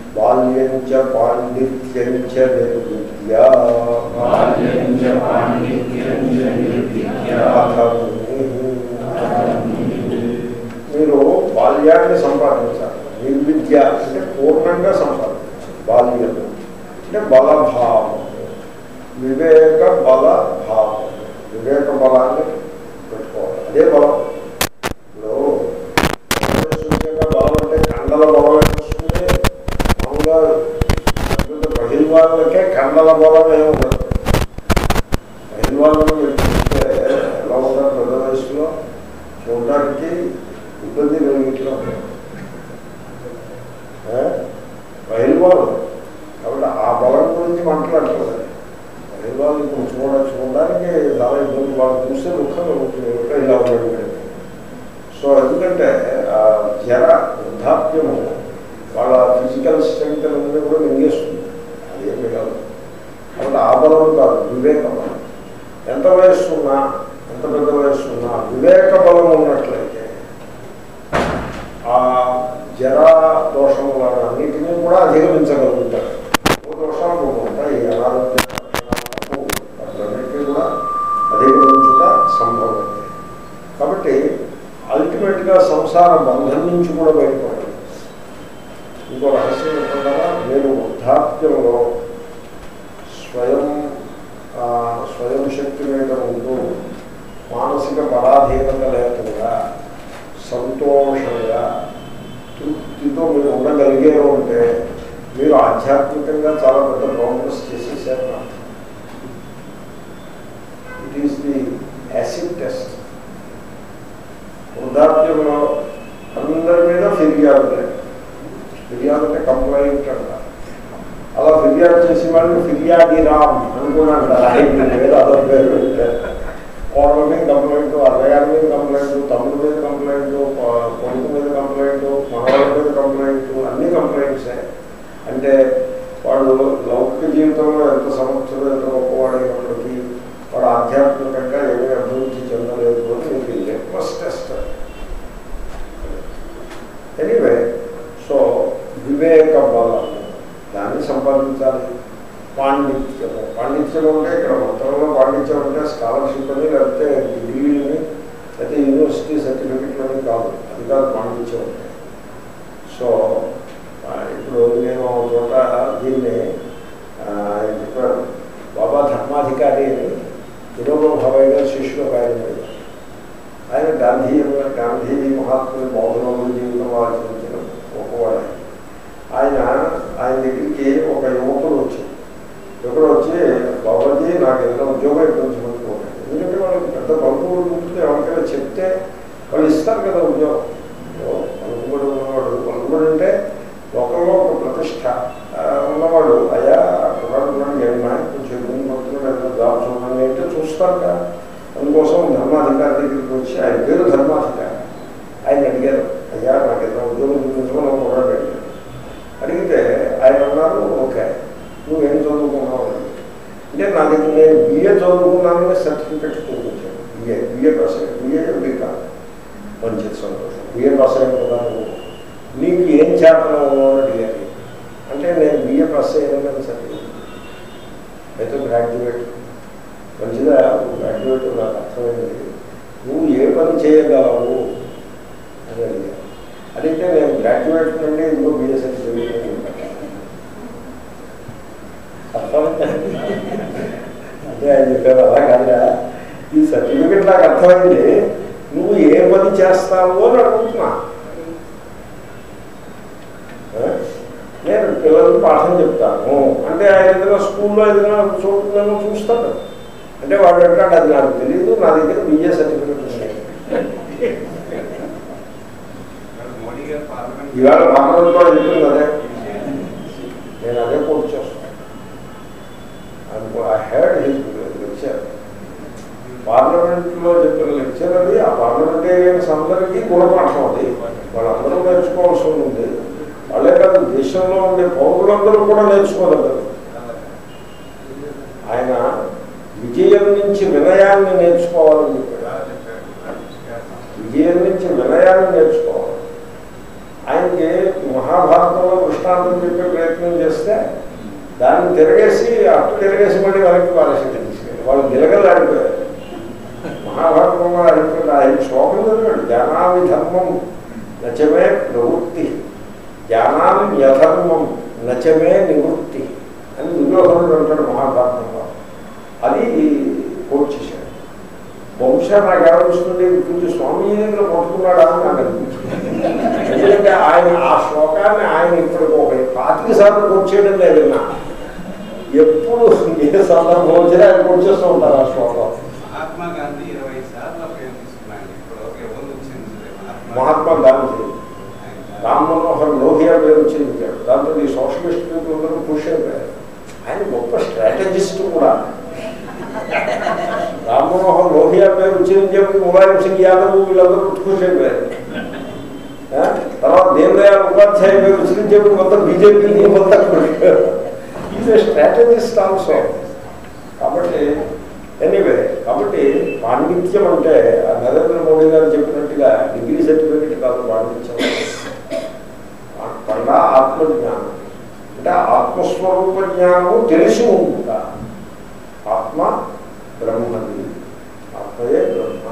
బాల్యంచ పాండిత్యంచ నిర్విద్య బాల్యంచ పాండిత్యంచ నిర్విద్య మీరు బాల్యాన్ని సంపాదించాలి నిర్విద్య అంటే పూర్ణంగా సంపాదించాలి బాల్యం అంటే బలభావం వివేక బల భావం వివేక బలాన్ని పెట్టుకోవాలి అదే బలం ఇప్పుడు సూచనగా బలం అంటే కండల బలం వస్తుంది మామూలుగా పెద్ద బహిర్వాళ్ళకే కండల బలం ఏమి ఉండదు బహిర్వాళ్ళను మీరు చూస్తే ఎలా ఉంటారు పెద్ద వయసులో చూడడానికి ఇబ్బంది కలిగిట్లో బహిర్వాళ్ళు కాబట్టి ఆ బలం గురించి మాట్లాడుతుంది బహిర్వాళ్ళు ఇప్పుడు చూడ చూడడానికి చాలా ఇబ్బంది వాళ్ళు చూస్తే దుఃఖం కలుగుతుంది ఏమిటో ఇలా ఉన్నాడు సో ఎందుకంటే ఆ జర వృద్ధాప్యము వాళ్ళ ఫిజికల్ స్ట్రెంగ్త్ అనేది కూడా మింగేస్తుంది అదేమి కాదు కాబట్టి ఆ బలం కాదు వివేక బలం ఎంత వయస్సు ఉన్నా ఎంత పెద్ద వయస్సు ఉన్నా వివేక బలం ఉన్నట్లయితే ఆ జరా దోషములన్నింటినీ కూడా అధిగమించగలుగుతారు ఓ దోషాలు కొన్ని ఉంటాయి అనారోగ్య లక్షణాలకు వాటన్నిటినీ కూడా అధిగమించుట సంభవం కాబట్టి అల్టిమేట్గా సంసార బంధం నుంచి కూడా బయటపడాలి ఇంకో రహస్యం ఏంటంటే నేను వృద్ధాప్యంలో స్వయం ఆ, స్వయం శక్తి మీద ఉంటూ మానసిక పరాధీనత లేకుండా సంతోషంగా తృప్తితో మీరు ఉండగలిగారు అంటే మీరు ఆధ్యాత్మికంగా చాలా పెద్ద ప్రోగ్రెస్ చేసేసారు it is the acid test వృద్ధాప్యంలో అందరి మీద ఫిర్యాదులే ఫిర్యాదు అంటే కంప్లైంట్ అంట అలా ఫిర్యాదు చేసే వాళ్ళని ఫిర్యాది రామ్ అని కూడా అంటారు ఆయన పేరు అదో పేరు పెట్టారు కోడల మీద కంప్లైంట్ అన్నగారి మీద కంప్లైంట్ తమ్ముడి మీద కంప్లైంట్ కొడుకు మీద కంప్లైంట్ మనవాళ్ళ మీద కంప్లైంట్ అన్ని కంప్లైంట్సే అంటే వాడు లౌకిక జీవితంలో ఎంత సమర్థుడు ఎంత గొప్పవాడైనప్పటికీ వాడు ఆధ్యాత్మికంగా ఏమీ అభివృద్ధి చెందలేదు అని మీకు లిట్మస్ టెస్ట్ ఎనీవే సో వివేక బలం దాన్ని సంపాదించాలి పాండిత్యము పాండిత్యం అంటే ఇక్కడ మొత్తంలో పాండిత్యం అంటే స్కాలర్షిప్ అని లేకపోతే డిగ్రీలని లేకపోతే యూనివర్సిటీ సర్టిఫికెట్లని కాదు అది కాదు పాండిత్యం అంటే సో ఆ, ఇప్పుడు నేను ఒక చోట దీన్ని ఆ, ఆయన చెప్పారు బాబా ధర్మాధికారి అని వినోబ భవయ్య గారు శిష్యులు ఒక ఆయన ఉన్నారు. ఆయన గాంధీ గాంధీ మహాత్ముని బౌద్ధంలో జీవితం ఆచరించిన గొప్పవాడు ఆయన ఆయన దగ్గరికి ఒక యువకుడు వచ్చి యువకుడు వచ్చి బాబాజీ నాకు ఏదైనా ఉద్యోగం ఇప్పించమనుకోండి ఎందుకంటే వాళ్ళకి పెద్ద పలుకుబడి ఉంటుంది ఎవరికైనా చెప్తే వాళ్ళు ఇస్తారు కదా ఉద్యోగం ఓ, పలుకుబడి ఉన్నవాడు పలుకుబడి అంటే లోకంలో ఒక ప్రతిష్ట ఆ, ఉన్నవాడు అయ్యా కుర్రాడు ఏమన్నా కొంచెం ఇబ్బంది పడుతున్నాడు ఏదైనా జాబ్ చూడండి అంటే చూస్తారు కదా అందుకోసం ధర్మాధికారి దగ్గరికి వచ్చి ఆయన పేరు ధర్మాధికారి ఆయన అడిగారు అయ్యా నాకు ఏదైనా ఉద్యోగం చూపించమని ఒక కుర్రాడు అడిగారు అడిగితే ఆయన అన్నారు ఓకే నువ్వేం చదువుకున్నావు అని అంటే నా దగ్గర నేను బిఏ చదువుకున్నానని సర్టిఫికెట్ చూపించాను బిఏ బిఏ పాస్ అయ్యాను బిఏ బీకా మంచి సంతోషం బిఏ పాస్ అయిన కదా నువ్వు నీకు ఏం చేతనం అని అడిగారు అంటే నేను బిఏ పాస్ అయ్యానని సర్టిఫికెట్ అయితే గ్రాడ్యుయేట్ మంచిదా నువ్వు గ్రాడ్యుయేట్ నాకు అర్థమైంది నువ్వు ఏ పని చేయగలవు అని అడిగారు అడిగితే నేను గ్రాడ్యుయేట్ నుండి ఇంకో బిఏ సర్టిఫికేట్ అర్థమైంది అంటే ఆయన చెప్పారు అలా కాదురా ఈ సర్టిఫికెట్ నాకు అర్థమైంది నువ్వు ఏ పని చేస్తావు అని అడుగుతున్నా ఆ? నేను పిల్లలకు పాఠం చెప్తాను అంటే ఆయన ఏదైనా స్కూల్లో ఏదైనా చూడలేమో చూస్తాడు అంటే వాడు అంటాడు అది నాకు తెలియదు నా దగ్గర బిఏ సర్టిఫికెట్ ఉంది మోడీ గారు పార్లమెంట్ ఇవాళ పార్లమెంట్ కూడా చెప్తుంది అదే నేను అదే కోట్ చేస్తాను ఐ హెడ్ హిజ్ లెక్చర్ పార్లమెంట్లో చెప్పిన లెక్చర్ అది ఆ పార్లమెంటేరియన్స్ అందరికీ గుణపాఠం అది వాళ్ళందరూ నేర్చుకోవాల్సి ఉంది వాళ్ళే కాదు దేశంలో ఉండే పౌరులందరూ కూడా నేర్చుకోగలరు ఆయన విజయం నుంచి వినయాన్ని నేర్చుకోవాలని చెప్పాడు విజయం నుంచి వినయాన్ని నేర్చుకోవాలి ఆయనకి మహాభారతంలో దృష్టాంతం చెప్పే తెలిస్తే దాన్ని తిరగేసి అట్టు తిరగేసి మళ్ళీ వెనక్కి పారేసి తీసుకెళ్ళి వాళ్ళు గిలగలాడిపోయారు మహాభారతంలో అనుకున్న ఆయన శ్లోకం చదివాడు జ్ఞానామి ధర్మం నచమే ప్రవృత్తి జ్ఞానాన్ని యధర్మం నచమే నివృత్తి అని దుర్యోధనుడు అంటాడు మహాభారతంలో అది కోట్ చేశాడు బహుశా నాకు ఏమనిపిస్తుంది కొంచెం స్వామి దగ్గర పట్టుకున్నాడా అని నాకు అనిపించింది ఎందుకంటే ఆయన ఆ శ్లోకాన్ని ఆయన ఇప్పుడు ఒక పాతిక సార్లు కోట్ చేయడం లేదు నా ఎప్పుడు ఏ సందర్భం వచ్చినా ఆయన కోట్ చేస్తూ ఉంటారు ఆ శ్లోకం మహాత్మా గాంధీ ఇరవై సార్లు పేరు తీసుకున్నాడు ఇప్పుడు ఒక ఎవరు వచ్చింది సరే మహాత్మా గాంధీ రామ్ మనోహర్ లోహియా పేరు వచ్చింది దాంతో ఈ సోషలిస్ట్ పీపుల్ అందరూ పుష్ అయిపోయారు ఆయన గొప్ప స్ట్రాటజిస్ట్ కూడా రామ్ మనోహర్ లోహియా పేరు వచ్చింది చెప్పి ములాయం సింగ్ యాదవ్ వీళ్ళందరూ పుష్ అయిపోయారు ఆ? తర్వాత దీన్ దయాళ్ ఉపాధ్యాయ పేరు వచ్చింది చెప్పి మొత్తం బీజేపీని మొత్తం ఈజ్ స్ట్రాటజిస్ట్ ఆల్సో కాబట్టి ఎనీవే కాబట్టి పాండిత్యం అంటే ఆ నరేంద్ర మోడీ గారు చెప్పినట్టుగా డిగ్రీ సర్టిఫికెట్ కాదు పాండిత్యం పండా ఆత్మజ్ఞానం అంటే ఆత్మస్వరూప జ్ఞానము తెలిసి ఉంటుందా ఆత్మ బ్రహ్మది ఆత్మయే బ్రహ్మ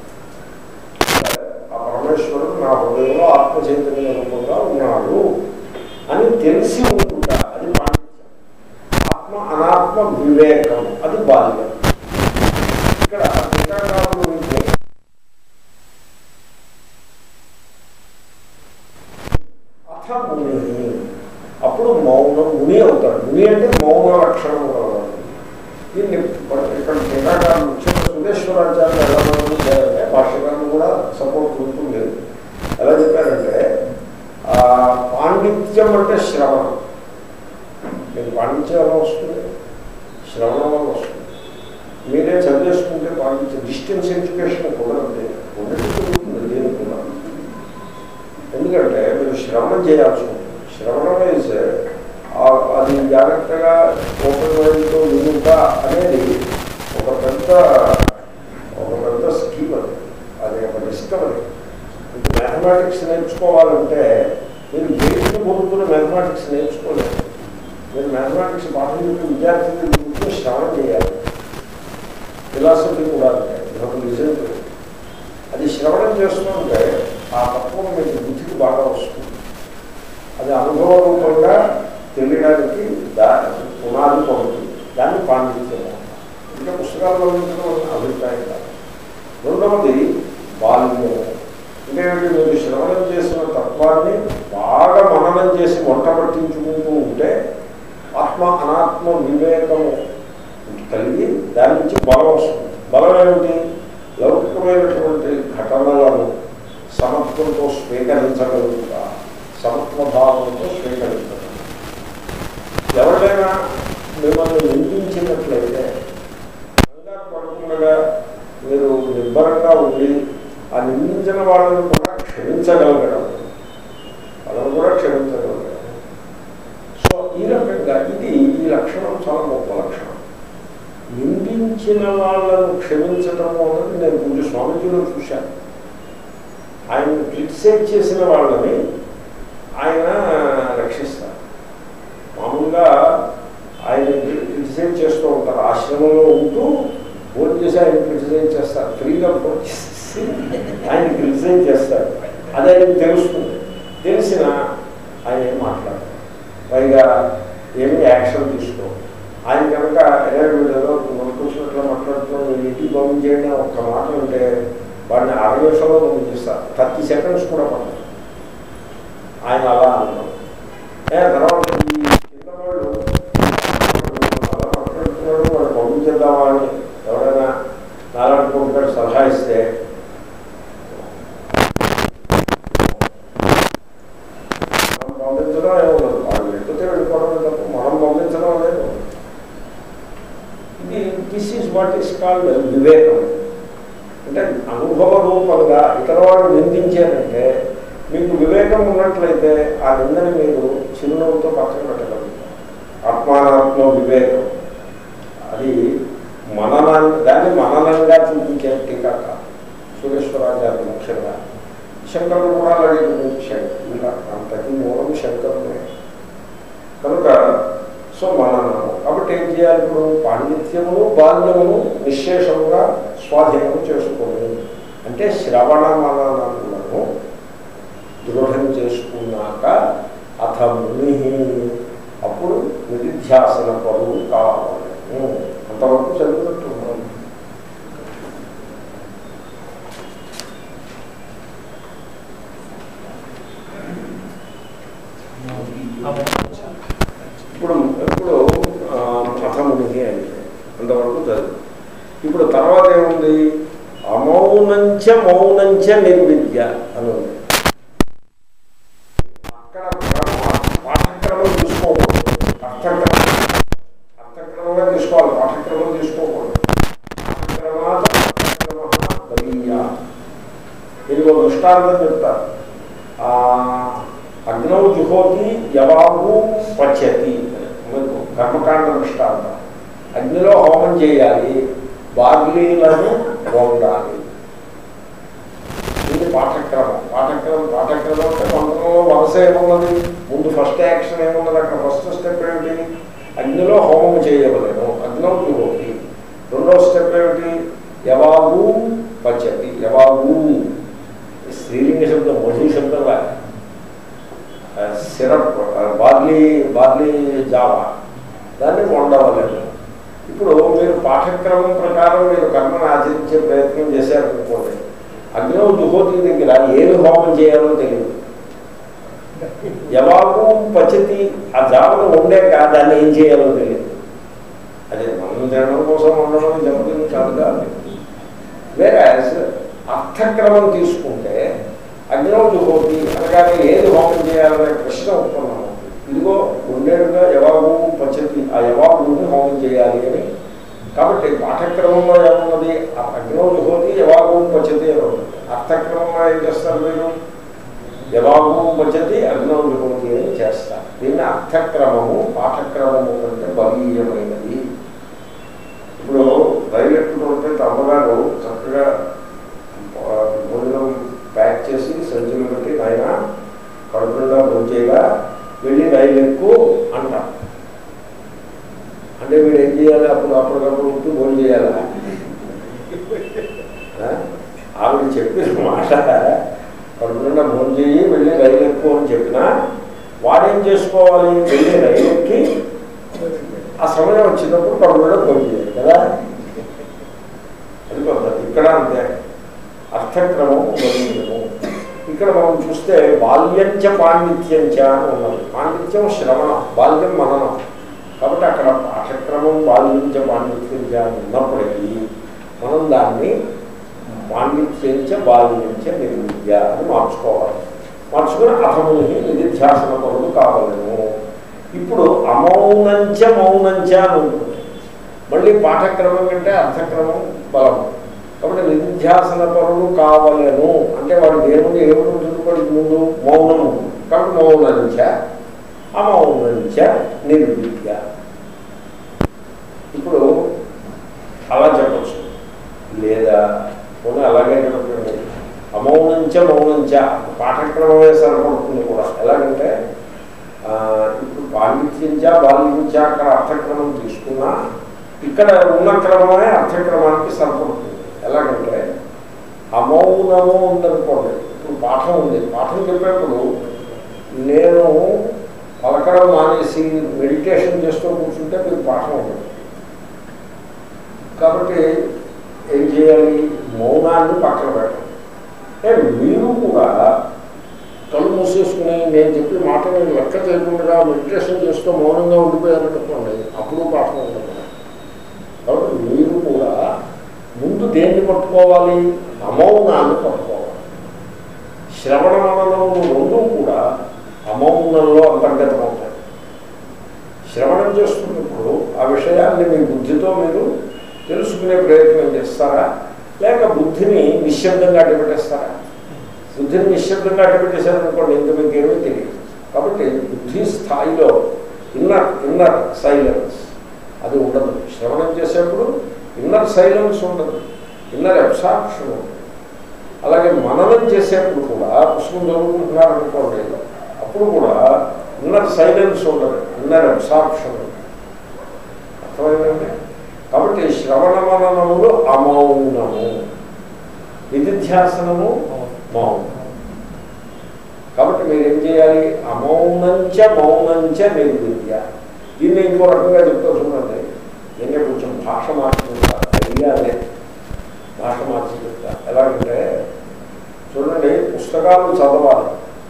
ఆ పరమేశ్వరుడు నా హృదయంలో ఆత్మ చైతన్య రూపంగా ఉన్నాడు అని తెలిసి ఉంటుందా అది పాండిత్యం ఆత్మ అనాత్మ వివేకం అది బాల్యం ఇక్కడ టీకాకారులు ఉంటే అథ ముని అప్పుడు మౌనం ముని అవుతాడు ముని అంటే మౌన లక్షణం కలవాడు దీన్ని ఇక్కడ టీకాకారులు ముఖ్యంగా సురేశ్వరాచార్య ఎలా చేయాలంటే భాష్యకారులు కూడా సపోర్ట్ ఉంటుంది ఎలా చెప్పారంటే ఆ, పాండిత్యం అంటే శ్రవణం మీకు పాండిత్యం ఎలా వస్తుంది శ్రవణం వల్ల వస్తుంది మీరే చదివేసుకుంటే పాండిత్యం డిస్టెన్స్ ఎడ్యుకేషన్ కుదరదు ఉండేది కుదురుతుంది దేని కూడా ఎందుకంటే మీరు శ్రవణం చేయాల్సి ఉంటుంది శ్రవణం వేస్ అది జాగ్రత్తగా ఓపెన్ మైండ్తో వినుట అనేది ఒక పెద్ద ఒక పెద్ద స్కీమ్ అది అది ఒక డిస్కవరీ ఇప్పుడు మ్యాథమెటిక్స్ నేర్చుకోవాలంటే మీరు గేట్ని పొందుతున్న మ్యాథమెటిక్స్ నేర్చుకోలేదు మీరు మ్యాథమెటిక్స్ పాఠం చెప్పి విద్యార్థులు కూర్చొని శ్రవణం చేయాలి ఫిలాసఫీ కూడా అంటే ఒక రిజల్ట్ అది శ్రవణం చేస్తుంటే ఆ తత్వం మీకు బుద్ధికి బాగా వస్తుంది అది అనుభవ రూపంగా తెలియడానికి దా పునాది పడుతుంది దాన్ని పాండిత్యం ఇంకా పుస్తకాల్లో ఉంచడం అభిప్రాయం కాదు రెండవది బాల్యం అంటే మీరు శ్రవణం చేసిన తత్వాన్ని బాగా మననం చేసి వంట పట్టించుకుంటూ ఉంటే ఆత్మ అనాత్మ వివేకము కలిగి దాని నుంచి బలం వస్తుంది బలం ఏమిటి లౌకికమైనటువంటి ఘటనలను సమత్వంతో స్వీకరించగలుగుతా సమత్వ భావంతో స్వీకరించగలుగుతా ఎవరైనా మిమ్మల్ని నిందించినట్లయితే కంగారు పడకుండా మీరు నిబ్బరంగా ఉండి ఆ నిందించిన వాళ్ళని కూడా క్షమించగలగడం వాళ్ళని కూడా క్షమించగలగడం సో ఈ రకంగా ఇది ఈ లక్షణం చాలా గొప్ప లక్షణం నిందించిన వాళ్ళను క్షమించడం అన్నది నేను పూజ స్వామీజీలో చూశాను ఆయన క్రిటిసైజ్ చేసిన వాళ్ళని ఆయన రక్షిస్తారు మామూలుగా ఆయన క్రిటిసైజ్ చేస్తూ ఉంటారు ఆశ్రమంలో ఉంటూ భోజనం చేసి ఆయన క్రిటిసైజ్ చేస్తారు ఫ్రీగా భోజనం చేసి ఆయన క్రిటిసైజ్ చేస్తారు అది ఆయనకు తెలుస్తుంది తెలిసిన ఆయన ఏం మాట్లాడతారు పైగా ఏమీ యాక్షన్ తీసుకో ఆయన కనుక ఏదో వీళ్ళలో మనకొచ్చినట్లు మాట్లాడుతున్నాం నేను ఇంటికి పంపించేయండి అని ఒక్క మాట ఉంటే వాడిని అర నిమిషంలో పంపించేస్తారు థర్టీ సెకండ్స్ కూడా పడదు ఆయన అలా అన్నారు ఏ తర్వాత ఈ కింద వాళ్ళు అలా మాట్లాడుతున్నాడు వాడు పంపించేద్దామా అని ఎవరైనా నారాయణ గారు సలహా ఇస్తే మనం పంపించడం ఏమన్నది వాళ్ళు వెళ్ళిపోతే వెళ్ళిపోవడం తప్ప మనం పంపించడం అనేది ఇది this is what is called వివేకం అంటే అనుభవ రూపంగా ఇతర వాళ్ళు నిందించారంటే మీకు వివేకం ఉన్నట్లయితే ఆ నిందని మీరు చిరునవ్వుతో పక్కన పెట్టగలుగుతారు ఆత్మానాత్మ వివేకం అది మననాన్ని దాన్ని మననంగా చూపించే టీకా కాదు సురేశ్వరాచార్య ముఖ్యంగా శంకరుడు కూడా అలాగే చూపించాడు ఇలా అంతకి మూలం శంకరుడే కనుక సో మననము కాబట్టి ఏం చేయాలి ఇప్పుడు పాండిత్యమును బాల్యమును నిశ్శేషముగా స్వాధీనం చేసుకొని అంటే శ్రవణ మననములను దృఢం చేసుకున్నాక అథ ముని అప్పుడు నిధిధ్యాసన పరువు కావాలి అంతవరకు చదివినట్టున్నాం ఇప్పుడు ఇప్పుడు ఆ, అథముని అయింది అంతవరకు చదువు ఇప్పుడు తర్వాత ఏముంది అమౌనంచ మౌనంచ నిర్విద్య అని ఉంది అక్కడ క్రమం, పాఠక్రమం తీసుకోకూడదు అర్థక్రమం అర్థక్రమంగా తీసుకోవాలి పాఠక్రమం తీసుకోకూడదు పాఠక్రమాత అర్థక్రమ బలీయా దీనికి ఒక దృష్టాంతం చెప్తారు ఆ, అగ్నౌ జుహోతి యవాగు పచ్చతి మీకు కర్మకాండ దృష్టాంతం అగ్నిలో హోమం చేయాలి బార్లీలను వండాలి ఇది పాఠక్రమం పాఠక్రమం పాఠక్రమం అంటే మంత్రంలో వరుస ఏమున్నది ముందు ఫస్ట్ యాక్షన్ ఏమున్నది అక్కడ ఫస్ట్ స్టెప్ ఏమిటి అగ్నిలో హోమం చేయవలేను అగ్నౌ జుహోతి రెండో స్టెప్ ఏమిటి యవాగు పచ్చతి యవాగు స్త్రీలింగ శబ్దం మధు శబ్దం లా సిరప్ బార్లీ బార్లీ జావా దాన్ని వండవలేదు ఇప్పుడు మీరు పాఠక్రమం ప్రకారం మీరు కర్మను ఆచరించే ప్రయత్నం చేశారనుకోండి అగ్నో దుహోతి దగ్గర ఏమి హోమం చేయాలో తెలియదు యవాకు పచ్చతి ఆ జావను వండాక దాన్ని ఏం చేయాలో తెలియదు అదే మనం తినడం కోసం వండడం జరుగుతుంది కాదు కాదు వేరే అర్థక్రమం తీసుకుంటే అగ్నౌజు హోతి అనగానే ఏది హోమం చేయాలనే ప్రశ్న ఉత్పన్నం ఇదిగో ఉండేడుగా యవాగు పచ్చతి ఆ యవాగుని హోమం చేయాలి అని కాబట్టి పాఠక్రమంలో ఏమున్నది ఆ అగ్నౌజు హోతి యవాగు పచ్చతి అని ఉంటుంది అర్థక్రమంలో ఏం చేస్తారు మీరు యవాగు పచ్చతి అగ్నౌజు హోతి అని చేస్తారు దీన్ని అర్థక్రమము పాఠక్రమము కంటే బలీయమైనది ఇప్పుడు రైలు ఎక్కుతుంటే తమ్మగారు చక్కగా ఆ, భోజనం ప్యాక్ చేసి సంచులు పెట్టి నాయన కడుపుగా భోజేగా వెళ్ళి రైలు ఎక్కు అంట అంటే వీడు ఏం చేయాలి అప్పుడు అప్పటికప్పుడు ఉంటూ భోజనం చేయాలా ఆ? ఆవిడ చెప్పిన మాట కడుపుకుండా భోజనం చేయి వెళ్ళి రైలు ఎక్కువ అని చెప్పినా వాడేం చేసుకోవాలి వెళ్ళి రైలు ఎక్కి ఆ సమయం వచ్చినప్పుడు కడుపులో భోజనం చేయాలి కదా అది పద్ధతి ఇక్కడ అంతే అర్థక్రమం వదిలేము ఇక్కడ మనం చూస్తే బాల్యంచ పాండిత్యంచ అని ఉన్నది పాండిత్యం శ్రవణం బాల్యం మననం కాబట్టి అక్కడ పాఠక్రమం బాల్యంచ పాండిత్యంచ అని ఉన్నప్పటికీ మనం దాన్ని పాండిత్యంచ బాల్యంచ నిర్విద్య అని మార్చుకోవాలి మార్చుకుని అథముని నిధిధ్యాసన పనులు కావాలను ఇప్పుడు అమౌనంచ మౌనంచ అని ఉంటుంది మళ్ళీ పాఠక్రమం కంటే అర్థక్రమం బలం కాబట్టి నిధ్యాసన పరులు కావలను అంటే వాడు దేవుడు ఏమిటి ఉంటుంది వాడికి ముందు మౌనము కాబట్టి మౌనంచ అమౌనంచ నిర్విద్య ఇప్పుడు అలా చెప్పచ్చు లేదా పోనీ అలాగే చెప్పండి అమౌనంచ మౌనంచ పాఠక్రమమే సరిపడుతుంది కూడా ఎలాగంటే ఆ, ఇప్పుడు పాండిత్యంచ బాల్యంచ అక్కడ అర్థక్రమం తీసుకున్నా ఇక్కడ ఉన్న క్రమమే అర్థక్రమానికి సరిపడుతుంది ఎలాగంటే అమౌనము ఉందనుకోండి ఇప్పుడు పాఠం ఉంది పాఠం చెప్పేప్పుడు నేను పలకడం మానేసి మెడిటేషన్ చేస్తూ కూర్చుంటే మీకు పాఠం ఉండదు కాబట్టి ఏం చేయాలి మౌనాన్ని పక్కన పెట్టాలి ఏ మీరు కూడా కళ్ళు మూసేసుకుని నేను చెప్పి మాట నేను లెక్క చేయకుండా మెడిటేషన్ చేస్తూ మౌనంగా ఉండిపోయారనుకోండి అప్పుడు పాఠం ఉండదు కాబట్టి మీరు కూడా ముందు దేన్ని పట్టుకోవాలి అమౌనాన్ని పట్టుకోవాలి శ్రవణ మననము రెండు కూడా అమౌనంలో అంతర్గతం అవుతాయి శ్రవణం చేస్తున్నప్పుడు ఆ విషయాన్ని మీ బుద్ధితో మీరు తెలుసుకునే ప్రయత్నం చేస్తారా లేక బుద్ధిని నిశ్శబ్దంగా అడ్డుపెట్టేస్తారా బుద్ధిని నిశ్శబ్దంగా అడ్డుపెట్టేశారనుకోండి ఇంక మీకు ఏమీ తెలియదు కాబట్టి బుద్ధి స్థాయిలో ఇన్నర్ ఇన్నర్ సైలెన్స్ అది ఉండదు శ్రవణం చేసేప్పుడు ఇన్నర్ సైలెన్స్ ఉండదు ఇన్నర్ అబ్సార్ప్షన్ ఉంటుంది అలాగే మననం చేసేప్పుడు కూడా పుస్తకం చదువుకుంటున్నారనుకోండి అప్పుడు కూడా ఇన్నర్ సైలెన్స్ ఉండదు ఇన్నర్ అబ్సార్ప్షన్ ఉంటుంది అర్థమైందండి కాబట్టి శ్రవణ మననములు అమౌనము నిధిధ్యాసనము మౌనం కాబట్టి మీరు ఏం చేయాలి అమౌనంచ మౌనంచ నిర్విద్య దీన్ని ఇంకో రకంగా చెప్తూ చూడండి దీన్ని కొంచెం భాష మార్చుకుంటా ఐడియా అదే భాష మార్చి చెప్తా ఎలాగంటే చూడండి పుస్తకాలు చదవాలి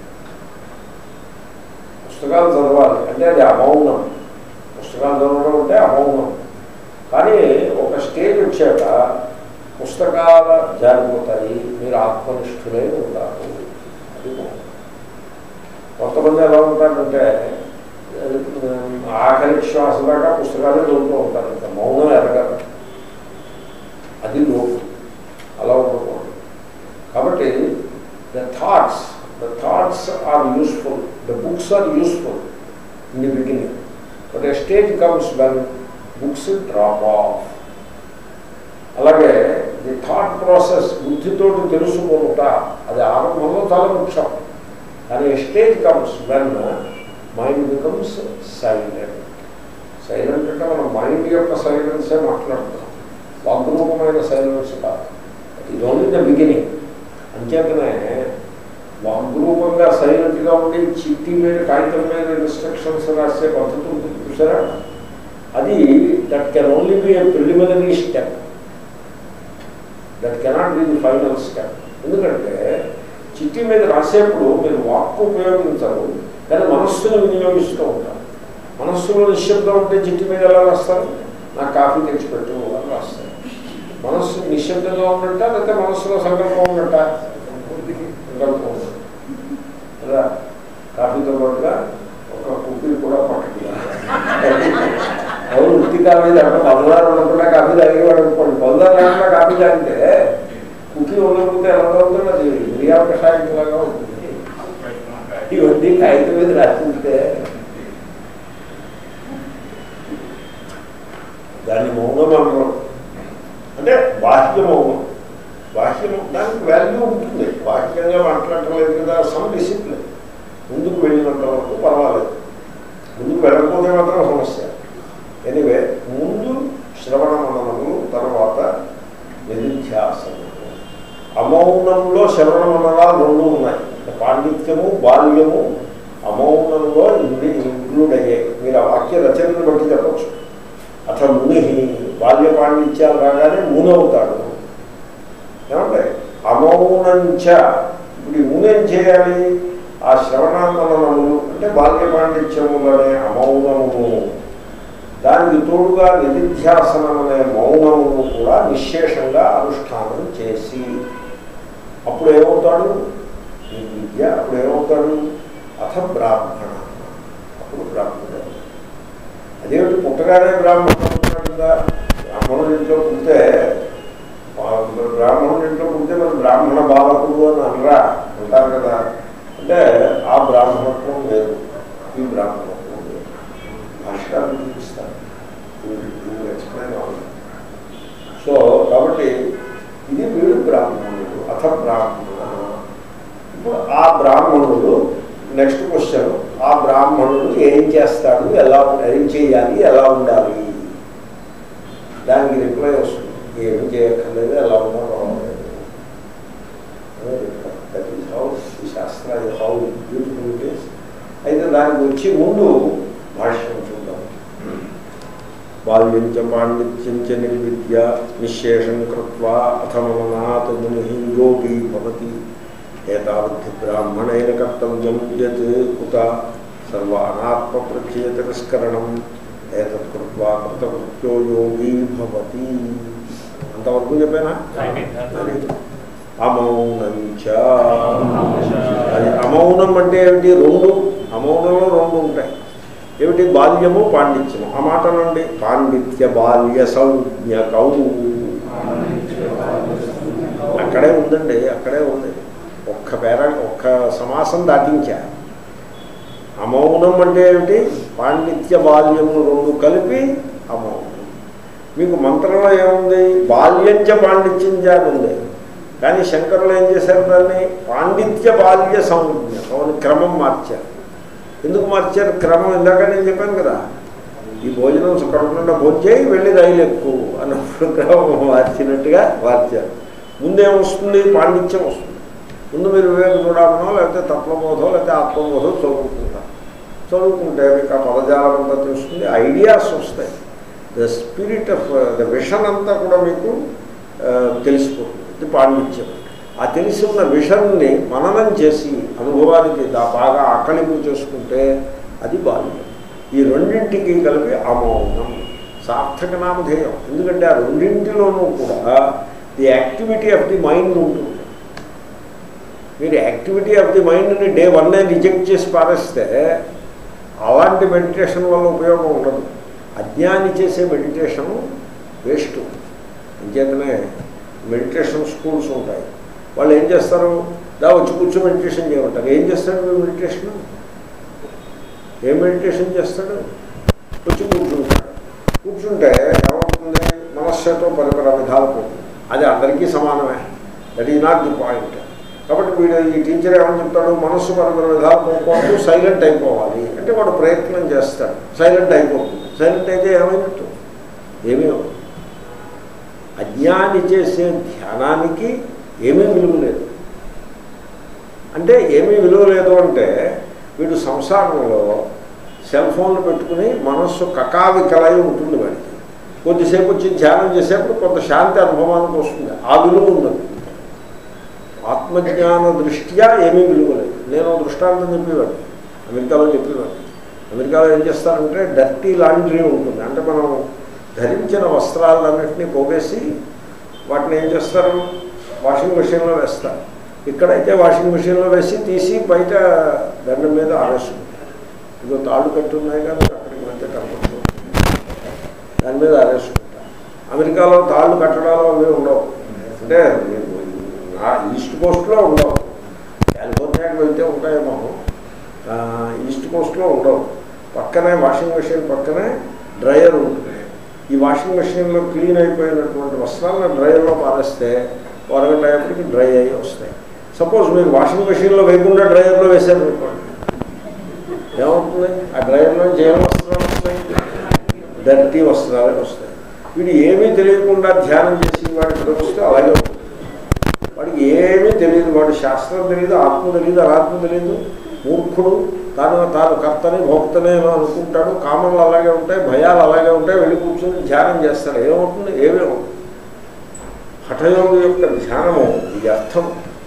పుస్తకాలు చదవాలి అంటే అది అమౌనం పుస్తకాలు చదవడం అంటే అమౌనం కానీ ఒక స్టేజ్ వచ్చాక పుస్తకాల జారిపోతాయి మీరు ఆత్మనిష్ఠులై ఉంటారు అది మౌనం కొంతమంది ఎలా ఉంటారంటే ఆఖరి శ్వాస దాకా పుస్తకాలే చదువుతూ ఉంటారు ఇంకా మౌనం ఎరగదు అది లోపు అలా ఉండకూడదు కాబట్టి the thoughts the thoughts are useful the books are useful in the beginning but a stage comes when books drop off అలాగే ది థాట్ ప్రాసెస్ బుద్ధితోటి తెలుసుకుంటా అది ఆరంభంలో చాలా ముఖ్యం కానీ stage comes when mind becomes silent silent అంటే మనం మైండ్ యొక్క సైలెన్సే మాట్లాడుతున్నాం వాగ్రూపమైన సైలెన్స్ కాదు ఇది ఓన్లీ ద బిగినింగ్ అంచేతనే వాగ్రూపంగా సైలెంట్గా ఉండి చిట్టి మీద కాగితం మీద ఇన్స్ట్రక్షన్స్ రాసే పద్ధతి ఉంటుంది చూసారా అది that can only be a preliminary step that cannot be the final step ఎందుకంటే చిట్టి మీద రాసేప్పుడు మీరు వాక్కు ఉపయోగించరు కానీ మనస్సును వినియోగిస్తూ ఉంటారు మనస్సులో నిశ్శబ్దం ఉంటే చిట్టి మీద ఎలా రాస్తారు నాకు కాఫీ తెచ్చిపెట్టు అని రాస్తారు మనస్సు నిశ్శబ్దంగా ఉన్నట్ట లేకపోతే మనస్సులో సంకల్పం ఉన్నట్ట సంకల్పం ఉన్నట్టు కదా కాఫీతో పాటుగా ఒక కుక్కీ కూడా పక్కకి ఎవరు వృత్తి కాఫీ తాగడం పదహారు ఉండకుండా కాఫీ తాగేవాడు అనుకోండి పదహారు లేకుండా కాఫీ తాగితే కుక్కీ ఉండకపోతే ఎలా అవుతుంది అది మిరియాల కషాయంలాగా ఉంటుంది ఇవన్నీ కాగితం మీద రాసింటే దాన్ని మౌనం అనడం అంటే బాహ్య మౌనం బాహ్యం దానికి వాల్యూ ఉంటుంది బాహ్యంగా మాట్లాడటం లేదు కదా సమ్ డిసిప్లిన్ ముందుకు వెళ్ళినంత వరకు పర్వాలేదు ముందుకు వెళ్ళకపోతే మాత్రం సమస్య ఎనివే ముందు శ్రవణ మననములు తర్వాత నిధిధ్యాసనము అమౌనంలో శ్రవణ మననాలు రెండు ఉన్నాయి పాండిత్యము బాల్యము అమౌనంలో ఇవి ఇంక్లూడ్ అయ్యాయి మీరు ఆ వాక్య రచనను బట్టి చెప్పచ్చు అట్లా ముని బాల్య పాండిత్యాలు రాగానే మునవుతాడు ఏమంటే అమౌనంచ ఇప్పుడు ఈ ముని ఏం చేయాలి ఆ శ్రవణాందనములు అంటే బాల్య పాండిత్యములనే అమౌనమును దానికి తోడుగా నిధిధ్యాసనం అనే మౌనమును కూడా నిశ్శేషంగా అనుష్ఠానం చేసి అప్పుడు ఏమవుతాడు ఈ విద్య అప్పుడు ఏమవుతాడు అథ బ్రాహ్మణ అప్పుడు బ్రాహ్మణుడు అదేమిటి పుట్టగానే బ్రాహ్మణుడు అవుతున్నాడు కదా బ్రాహ్మణుడి ఇంట్లో పుడితే బ్రాహ్మణుడి ఇంట్లో పుడితే మరి బ్రాహ్మణ బాలకుడు అని అనరా అంటారు కదా అంటే ఆ బ్రాహ్మణత్వం లేదు ఈ బ్రాహ్మణత్వం లేదు భాష్యాలు చూపిస్తారు ఎక్స్ప్లెయిన్ అవ్వాలి సో కాబట్టి ఇది వీడు బ్రాహ్మణుడు అథ బ్రాహ్మణుడు ఇప్పుడు ఆ బ్రాహ్మణుడు నెక్స్ట్ క్వశ్చన్ ఆ బ్రాహ్మణుడు ఏం చేస్తాడు ఎలా ఏం చేయాలి ఎలా ఉండాలి దానికి రిప్లై వస్తుంది ఏమి చేయక్కర్లేదు ఎలా ఉన్నా పర్వాలేదు దట్ ఈస్ హౌ ఈ శాస్త్ర హౌ బ్యూటిఫుల్ ఇట్ ఈస్ అయితే దానికి వచ్చి ముందు భాష్యం చూద్దాం బాల్యం చ పాండిత్యం చ నిర్విద్య నిశేషం కృత్వా అథ మమనాత్ ముని యోగి భవతి ఏతావద్ధి బ్రాహ్మణైన కర్తవ్యం యత్ కుత సర్వ అనాత్మ ప్రత్యయ తిరస్కరణం ఏతత్ కృత్వా కృతకృత్యో యోగి భవతి అంతవరకు చెప్పానా అది అమౌనంచ అది అమౌనం అంటే ఏమిటి రెండు అమౌనంలో రెండు ఉంటాయి ఏమిటి బాల్యము పాండిత్యము ఆ మాట నుండి పాండిత్య బాల్య సంజ్ఞకౌ అక్కడే ఉందండి అక్కడే ఉంది ఒక్క పేర ఒక్క సమాసం దాటించా అమౌనం అంటే ఏమిటి పాండిత్య బాల్యము రెండు కలిపి అమౌనం మీకు మంత్రంలో ఏముంది బాల్యంచ పాండిత్యంచ అని ఉంది కానీ శంకరులు ఏం చేశారు దాన్ని పాండిత్య బాల్య సంజ్ఞ అని క్రమం మార్చారు ఎందుకు మార్చారు క్రమం ఇందాక నేను చెప్పాను కదా ఈ భోజనం కడుపుకుండా భోజనం చేయి వెళ్ళి రైలు ఎక్కువ అన్నప్పుడు మార్చినట్టుగా మార్చారు ముందేమొస్తుంది పాండిత్యం వస్తుంది ముందు మీరు వివేక చూడమనో లేకపోతే తత్వబోధో లేకపోతే ఆత్మబోధో చదువుకుంటారు చదువుకుంటే మీకు ఆ పదజాలం అంతా తెలుస్తుంది ఐడియాస్ వస్తాయి the spirit of the vision అంతా కూడా మీకు ఆ, తెలిసిపోతుంది ఇది పాండిత్యం ఆ తెలిసి ఉన్న విషన్ని మననం చేసి అనుభవానికి దా బాగా ఆకలింపు చేసుకుంటే అది బాల్యం ఈ రెండింటికి కలిపి అమౌనం సార్థక నామధేయం ఎందుకంటే ఆ రెండింటిలోనూ కూడా the activity of the mind ఉంటుంది మీరు యాక్టివిటీ ఆఫ్ ది మైండ్ని డే వన్నే రిజెక్ట్ చేసి పారేస్తే అలాంటి మెడిటేషన్ వల్ల ఉపయోగం ఉండదు అజ్ఞాని చేసే మెడిటేషను వేస్ట్ ఇంకేతనే మెడిటేషన్ స్కూల్స్ ఉంటాయి వాళ్ళు ఏం చేస్తారు దా వచ్చి కూర్చో మెడిటేషన్ చేయమంటారు ఏం చేస్తాడు మీరు మెడిటేషన్ ఏం మెడిటేషన్ చేస్తాడు వచ్చి కూర్చుంటాడు కూర్చుంటే ఏమవుతుంది మనస్సుతో పరిపర విధాలు పోతుంది అది అందరికీ సమానమే that is not the point కాబట్టి వీడు ఈ టీచర్ ఏమని చెప్తాడు మనస్సు పరిపర విధాలు పోకూడదు సైలెంట్ అయిపోవాలి అంటే వాడు ప్రయత్నం చేస్తాడు సైలెంట్ అయిపోతుంది సైలెంట్ అయితే ఏమైనట్టు ఏమీ అవ్వదు అజ్ఞాని చేసే ధ్యానానికి ఏమీ విలువ లేదు అంటే ఏమీ విలువ లేదు అంటే వీడు సంసారంలో సెల్ ఫోన్లు పెట్టుకుని మనస్సు కకావికలై ఉంటుంది వాడికి కొద్దిసేపు వచ్చి ధ్యానం చేసేప్పుడు కొంత శాంతి అనుభవానికి వస్తుంది ఆ విలువ ఉన్నది ఆత్మజ్ఞాన దృష్ట్యా ఏమీ విలువ లేదు నేను ఓ దృష్టాంతం చెప్పేవాడు అమెరికాలో చెప్పేవాడు అమెరికాలో ఏం చేస్తారంటే డర్టీ లాండ్రీ ఉంటుంది అంటే మనం ధరించిన వస్త్రాలన్నింటినీ పోగేసి వాటిని ఏం చేస్తారు వాషింగ్ మెషిన్లో వేస్తారు ఇక్కడైతే వాషింగ్ మెషిన్లో వేసి తీసి బయట దండం మీద ఆరేసుకుంటారు ఇదో తాళ్ళు కట్టి ఉన్నాయి కానీ అక్కడికి వెళ్తే కనపడుతుంది దాని మీద ఆరేసుకుంటారు అమెరికాలో తాళ్ళు కట్టడాలు అవి ఉండవు అంటే ఆ ఈస్ట్ కోస్ట్లో ఉండవు కాలిఫోర్నియాకి వెళ్తే ఉంటాయేమో ఆ, ఈస్ట్ కోస్ట్లో ఉండవు పక్కనే వాషింగ్ మెషిన్ పక్కనే డ్రయర్ ఉంటుంది ఈ వాషింగ్ మెషిన్లో క్లీన్ అయిపోయినటువంటి వస్త్రాలను డ్రయర్లో పారేస్తే ఓ అరగంట అయ్యేప్పటికి డ్రై అయ్యి వస్తాయి సపోజ్ మీరు వాషింగ్ మెషిన్లో వేయకుండా డ్రయర్లో వేసారు అనుకోండి ఏమవుతుంది ఆ డ్రైవర్లో నుంచి ఏం వస్త్రాలు వస్తాయి డర్టీ వస్త్రాలే వస్తాయి వీడు ఏమీ తెలియకుండా ధ్యానం చేసి వాడి ఇక్కడ వస్తే అలాగే ఉంటుంది వాడికి ఏమీ తెలియదు వాడు శాస్త్రం తెలియదు ఆత్మ తెలియదు అనాత్మ తెలియదు మూర్ఖుడు తాను తాను కర్తని భోక్తనే ఏమో అనుకుంటాడు కామన్లు అలాగే ఉంటాయి భయాలు అలాగే ఉంటాయి వెళ్ళి కూర్చొని ధ్యానం చేస్తాడు ఏమవుతుంది ఏమీ అవుతుంది హఠయోగి యొక్క ధ్యానము ఇది అర్థం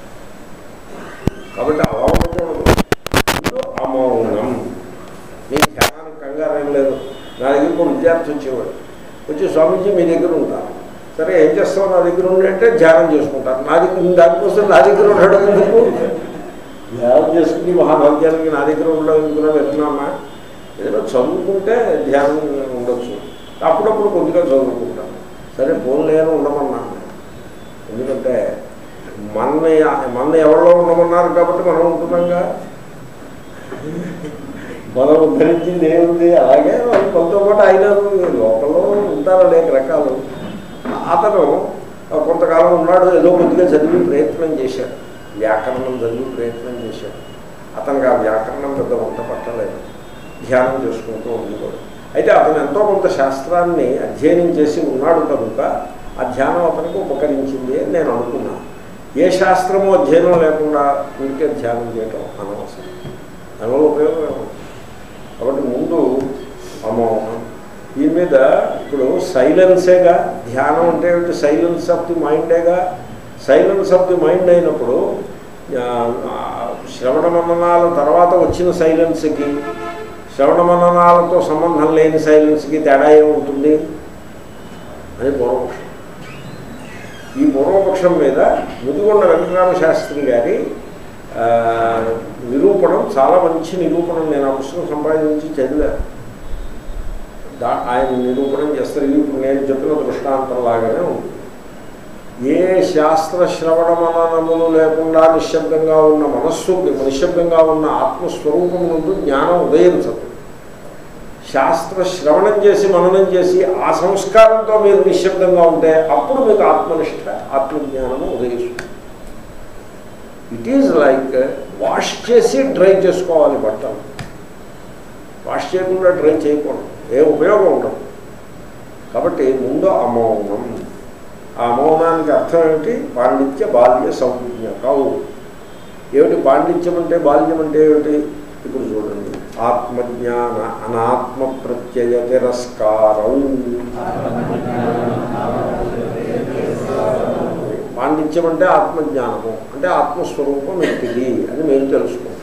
కాబట్టి అలా ఉండకూడదు ఇప్పుడు అమౌనం మీ ధ్యానానికి కంగారు ఏం లేదు నా దగ్గర ఒక విద్యార్థి వచ్చేవాడు వచ్చి స్వామీజీ మీ దగ్గర ఉంటాను సరే ఏం చేస్తావు నా దగ్గర ఉండి అంటే ధ్యానం చేసుకుంటాను నా దగ్గర దానికోసం నా దగ్గర ఉండడం ఎందుకు ధ్యానం చేసుకుని మహాభాగ్యానికి నా దగ్గర ఉండడం ఎందుకు వెళ్తున్నామా ఏదైనా చదువుకుంటే ధ్యానం ఉండొచ్చు అప్పుడప్పుడు కొద్దిగా చదువుకుంటాను సరే ఫోన్ లేని ఉండమన్నాను ఎందుకంటే మన మన ఎవరిలో ఉండమన్నారు కాబట్టి మనం ఉంటున్నాంగా మనం ఉద్ధరించింది ఏముంది అలాగే వాళ్ళు కొంత పాటు అయినారు లోపల ఉంటారు అనేక రకాలు అతను కొంతకాలం ఉన్నాడు ఏదో కొద్దిగా చదివి ప్రయత్నం చేశాడు వ్యాకరణం చదివి ప్రయత్నం చేశాడు అతనికి ఆ వ్యాకరణం పెద్ద వంట పట్టలేదు ధ్యానం చేసుకుంటూ ఉండేవాడు అయితే అతను ఎంతో కొంత శాస్త్రాన్ని అధ్యయనం చేసి ఉన్నాడు కనుక ఆ ధ్యానం అతనికి ఉపకరించింది అని నేను అనుకున్నాను ఏ శాస్త్రము అధ్యయనం లేకుండా ఊరికే ధ్యానం చేయటం అనవసరం దానివల్ల ఉపయోగం ఏముంది? కాబట్టి ముందు అమౌనం దీని మీద ఇప్పుడు సైలెన్సేగా ధ్యానం అంటే ఏమిటి సైలెన్స్ ఆఫ్ ది మైండేగా సైలెన్స్ ఆఫ్ ది మైండ్ అయినప్పుడు ఆ, ఆ, శ్రవణ మననాల తర్వాత వచ్చిన సైలెన్స్కి శ్రవణ మననాలతో సంబంధం లేని సైలెన్స్కి తేడా ఏముంటుంది అది పూర్వపక్షం ఈ పూర్వపక్షం మీద ముదిగొండ వెంకటరామ శాస్త్రి గారి ఆ, నిరూపణం చాలా మంచి నిరూపణం నేను ఆ పుస్తకం సంపాదించి చదివాను దా ఆయన నిరూపణం చేస్తారు ఇది ఇప్పుడు నేను చెప్పిన దృష్టాంతం లాగానే ఉంది ఏ శాస్త్ర శ్రవణ మననములు లేకుండా నిశ్శబ్దంగా ఉన్న మనస్సు నిశ్శబ్దంగా ఉన్న ఆత్మస్వరూపం నుండి జ్ఞానం ఉదయించదు శాస్త్ర శ్రవణం చేసి మననం చేసి ఆ సంస్కారంతో మీరు నిశ్శబ్దంగా ఉంటే అప్పుడు మీకు ఆత్మనిష్ట ఆత్మజ్ఞానము ఉదయిస్తుంది ఇట్ ఈజ్ లైక్ వాష్ చేసి డ్రై చేసుకోవాలి బట్టలు వాష్ చేయకుండా డ్రై చేయకూడదు ఏ ఉపయోగం ఉండదు కాబట్టి ముందు అమౌనం ఆ అమౌనానికి అర్థం ఏమిటి పాండిత్య బాల్య సంజ్ఞకవు ఏమిటి పాండిత్యం అంటే బాల్యం అంటే ఏమిటి ఇప్పుడు చూడండి ఆత్మజ్ఞాన అనాత్మ ప్రత్యయ తిరస్కారం పాండిత్యం అంటే ఆత్మజ్ఞానము అంటే ఆత్మస్వరూపం ఎట్టిది అని మీరు తెలుసుకుంటారు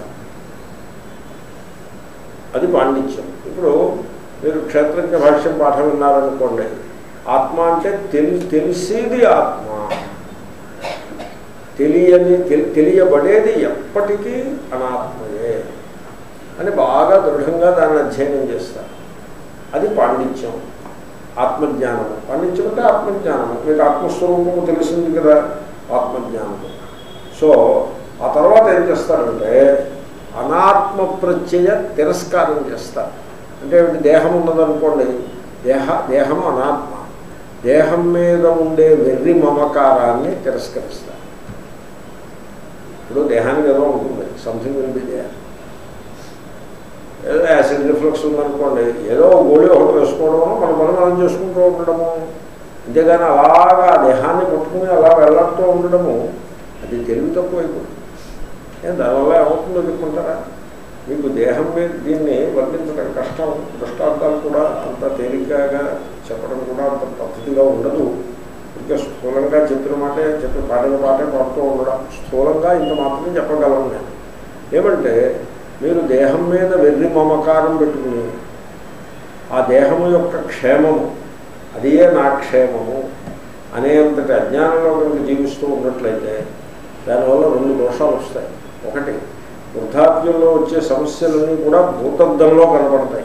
అది పాండిత్యం ఇప్పుడు మీరు క్షేత్రజ్ఞ భాష్యం పాఠం విన్నారనుకోండి ఆత్మ అంటే తెలి తెలిసేది ఆత్మ తెలియని తెలి- తెలియబడేది ఎప్పటికీ అనాత్మయే అని బాగా దృఢంగా దాన్ని అధ్యయనం చేస్తారు అది పాండిత్యం ఆత్మజ్ఞానము పాండిత్యం అంటే ఆత్మజ్ఞానము మీకు ఆత్మస్వరూపము తెలిసింది కదా ఆత్మజ్ఞానము సో ఆ తర్వాత ఏం చేస్తారంటే అనాత్మ ప్రత్యయ తిరస్కారం చేస్తారు అంటే ఏమిటి దేహం ఉన్నదనుకోండి దేహ దేహము అనాత్మ దేహం మీద ఉండే వెర్రి మమకారాన్ని తిరస్కరిస్తారు ఇప్పుడు దేహానికి ఏదో ఉంటుంది సంథింగ్ విల్ బి దేర్ ఏదో యాసిడ్ రిఫ్లెక్స్ ఉందనుకోండి ఏదో గోళీ ఒకటి వేసుకోవడము మన పని మనం చేసుకుంటూ ఉండడము అంతేగాని అలాగా ఆ దేహాన్ని పట్టుకుని అలా వెళ్ళడుతూ ఉండడము అది తెలివి తక్కువ అయిపోతుంది ఏం దానివల్ల ఏమవుతుందో చెప్పుకుంటారా మీకు దేహం మీద దీన్ని వర్ణించడం కష్టం దృష్టాంతాలు కూడా అంత తేలికగా చెప్పడం కూడా అంత పద్ధతిగా ఉండదు ఇంకా స్థూలంగా చెప్పిన మాటే చెప్పిన పాడిన పాటే పాడుతూ ఉండడం స్థూలంగా ఇంత మాత్రం చెప్పగలను నేను ఏమంటే మీరు దేహం మీద వెర్రి మమకారం పెట్టుకుని ఆ దేహము యొక్క క్షేమము అదియే నా క్షేమము అనేంతటి అజ్ఞానంలో కనుక జీవిస్తూ ఉన్నట్లయితే దానివల్ల రెండు దోషాలు వస్తాయి ఒకటి వృద్ధాప్యంలో వచ్చే సమస్యలన్నీ కూడా భూతద్దంలో కనపడతాయి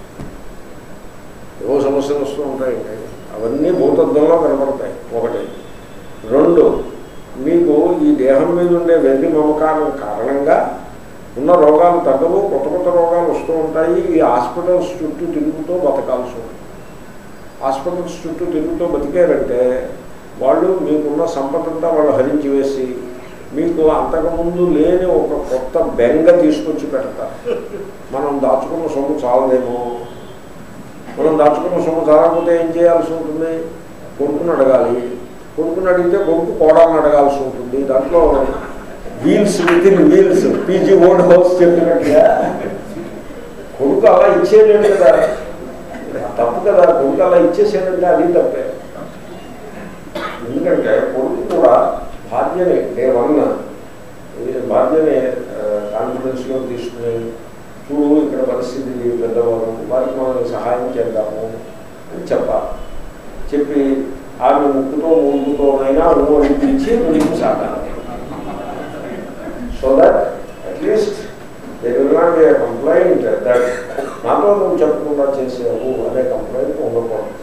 ఏవో సమస్యలు వస్తూ ఉంటాయి అవన్నీ భూతద్దంలో కనపడతాయి ఒకటి రెండు మీకు ఈ దేహం మీద ఉండే వెర్రి మమకారం కారణంగా ఉన్న రోగాలు తగ్గవు కొత్త కొత్త రోగాలు వస్తూ ఉంటాయి ఈ హాస్పిటల్స్ చుట్టూ తిరుగుతూ బతకాల్సి ఉంటుంది హాస్పిటల్స్ చుట్టూ తిరుగుతూ బతికారంటే వాళ్ళు మీకున్న సంపదంతా వాళ్ళు హరించి వేసి మీకు అంతకుముందు లేని ఒక కొత్త బెంగ తీసుకొచ్చి పెడతారు మనం దాచుకున్న సొమ్ము చాలదేమో మనం దాచుకున్న సొమ్ము చాలకపోతే ఏం చేయాల్సి ఉంటుంది కొడుకుని అడగాలి కొడుకుని అడిగితే కొడుకు కోడాలను అడగాల్సి ఉంటుంది దాంట్లో wheels within wheels PG old house చెప్పినట్టుగా కొడుకు అలా ఇచ్చేయలేడు కదా తప్పు కదా కొడుకు అలా ఇచ్చేసేదంటే అది తప్పే ఎందుకంటే కొడుకు కూడా భార్యని డే వన్ భార్యని కాన్ఫిడెన్స్లో తీసుకుని చూడు ఇక్కడ పరిస్థితి పెద్దవారు వారికి మనం సహాయం చేద్దాము అని చెప్పాలి చెప్పి ఆమె ముక్కుతో మూడుతోనైనా నువ్వు అనిపించి నువ్వు సాగాలి so that at least they will not be complaint that నాతో నువ్వు చెప్పకుండా చేసేవు అనే కంప్లైంట్ ఉండకూడదు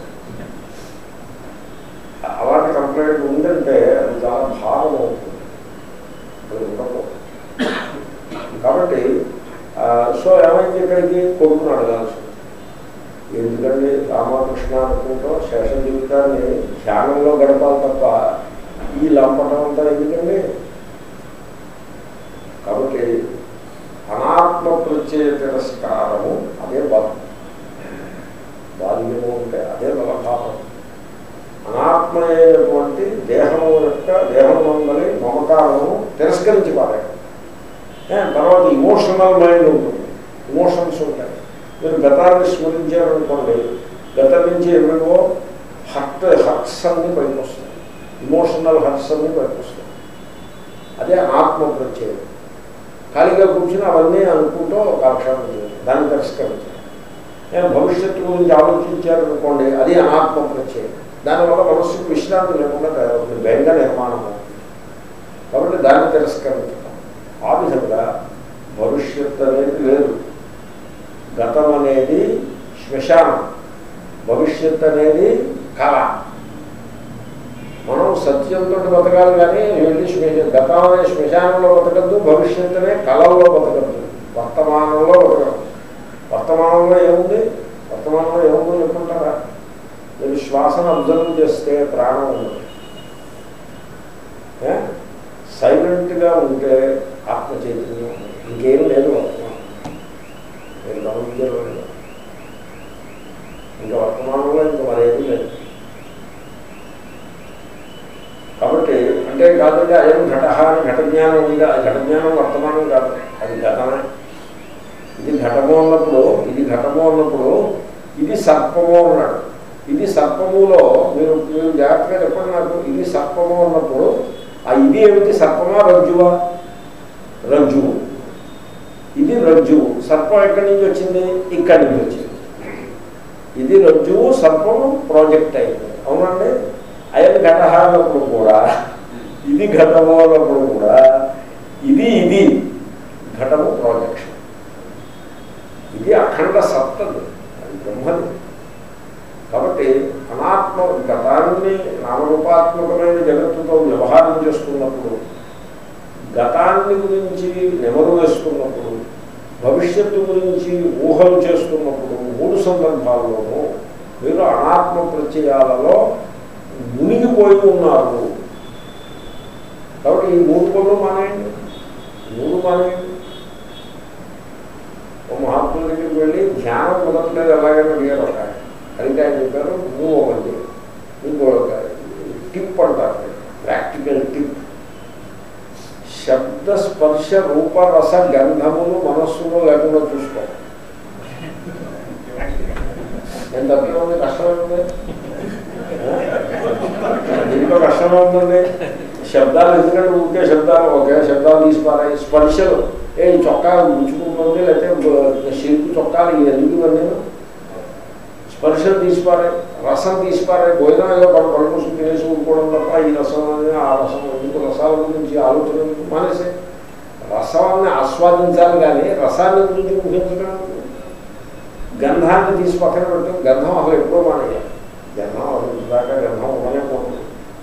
అలాంటి కంప్లైంట్ ఉందంటే అది చాలా భారం అవుతుంది అది ఉండకూడదు కాబట్టి ఆ, సో ఏమైంది ఇక్కడికి కొడుకుని అడగాల్సి ఉంది. ఎందుకండి రామకృష్ణ అనుకుంటూ శేష జీవితాన్ని ధ్యానంలో గడపాలి తప్ప ఈ లంపటం అంతా ఎందుకండి కాబట్టి అనాత్మ ప్రత్యయ తిరస్కారము అదే బలం బాల్యము అంటే అదే బలభావం అనాత్మ అయినటువంటి దేహము యొక్క దేహమందలి మమకారము తిరస్కరించి పారాడు ఏ, తర్వాత ఇమోషనల్ మైండ్ ఉంటుంది ఇమోషన్స్ ఉంటాయి మీరు గతాన్ని స్మరించారనుకోండి గతం నుంచి ఏవేవో హర్ట్ హర్ట్స్ అన్ని పైకి వస్తాయి ఇమోషనల్ హర్ట్స్ అన్ని పైకి వస్తాయి అదే ఆత్మ ప్రత్యయం ఖాళీగా కూర్చుని అవన్నీ అనుకుంటూ కాక్షాపం చేయాలి దాన్ని తిరస్కరించాలి నేను భవిష్యత్తు గురించి ఆలోచించారనుకోండి అది అనాత్మ ప్రత్యయం దానివల్ల మనస్సుకు విశ్రాంతి లేకుండా తయారవుతుంది బెంగ నిర్మాణం అవుతుంది కాబట్టి దాన్ని తిరస్కరించడం ఆ విధంగా భవిష్యత్తు అనేది లేదు గతం అనేది శ్మశానం భవిష్యత్తు అనేది కళ మనం సత్యంతో బతకాలి కానీ వెళ్ళి శ్మశ గతం అనే శ్మశానంలో బతకద్దు భవిష్యత్తు అనే కళల్లో బతకద్దు వర్తమానంలో బతకద్దు వర్తమానంలో ఏముంది వర్తమానంలో ఏముందో చెప్పుకుంటారా మీరు శ్వాసను అబ్జర్వ్ చేస్తే ప్రాణం ఉంది ఏ? సైలెంట్గా ఉంటే ఆత్మ చైతన్యం ఉంది. ఇంకేం లేదు వర్తమానం మీరు గమనించారు ఇంకా వర్తమానంలో ఇంకా మరేమీ లేదు కాబట్టి అంటే కాదంటే అయం ఘట అని ఘట జ్ఞానం ఉంది ఆ ఘట జ్ఞానం వర్తమానం కాదు అది ఘటమే ఇది ఘటము అన్నప్పుడు ఇది ఘటము అన్నప్పుడు ఇది సర్పము అన్నాడు ఇది సర్పములో మీరు మీరు జాగ్రత్తగా చెప్పండి నాకు ఇది సర్పము అన్నప్పుడు ఆ ఇది ఏమిటి సర్పమా రజ్జువా రజ్జువు ఇది రజ్జువు సర్పం ఎక్కడి నుంచి వచ్చింది ఇక్కడి నుంచి వచ్చింది ఇది రజ్జువు సర్పము ప్రాజెక్ట్ అయింది అవునండి అయన్ ఘట అన్నప్పుడు కూడా ఇది ఘటము అన్నప్పుడు కూడా ఇది ఇది ఘటము ప్రాజెక్షన్ ఇది అఖండ సత్తది అది బ్రహ్మది కాబట్టి అనాత్మ గతాన్ని నామరూపాత్మకమైన జగత్తుతో వ్యవహారం చేస్తున్నప్పుడు గతాన్ని గురించి నెమరు వేసుకున్నప్పుడు భవిష్యత్తు గురించి ఊహలు చేస్తున్నప్పుడు మూడు సందర్భాల్లోనూ మీరు అనాత్మ ప్రత్యయాలలో మునిగిపోయి ఉన్నారు కాబట్టి ఈ మూడు పనులు మానేయండి మూడు మానేయండి ఓ మహాత్ముల దగ్గరికి వెళ్ళి ధ్యానం కుదరట్లేదు ఎలాగైనా అడిగారు ఒక ఆయన అడిగితే ఆయన చెప్పారు నువ్వు ఒకటి మీకు ఒక టిప్ అంటారు ప్రాక్టికల్ టిప్ శబ్ద స్పర్శ రూప రస గంధములు మనస్సులో లేకుండా చూసుకో ఎంత తప్పిగా ఉంది కష్టమే ఉంది దీంట్లో కష్టమే ఉందండి శబ్దాలు ఎందుకంటే ఊరికే శబ్దాలు ఒకే శబ్దాలు తీసిపారాయి స్పర్శలు ఏ ఈ చొక్కా ఉంచుకుంటుంది లేకపోతే షిల్పు చొక్కాలు ఇవి ఎందుకు ఇవన్నీ స్పర్శలు తీసిపారాయి రసం తీసిపారాయి భోజనం ఏదో పడు పళ్ళు మూసుకు తినేసి ఊరుకోవడం తప్ప ఈ రసం అని ఆ రసం ఎందుకు రసాల గురించి ఆలోచన ఎందుకు మానేసే రసాన్ని ఆస్వాదించాలి కానీ రసాన్ని గురించి ఊహించడం గంధాన్ని తీసి పక్కన పెట్టడం గంధం అసలు ఎప్పుడో మానేయాలి గంధం అసలు దాకా గంధం ఉండనే పోతుంది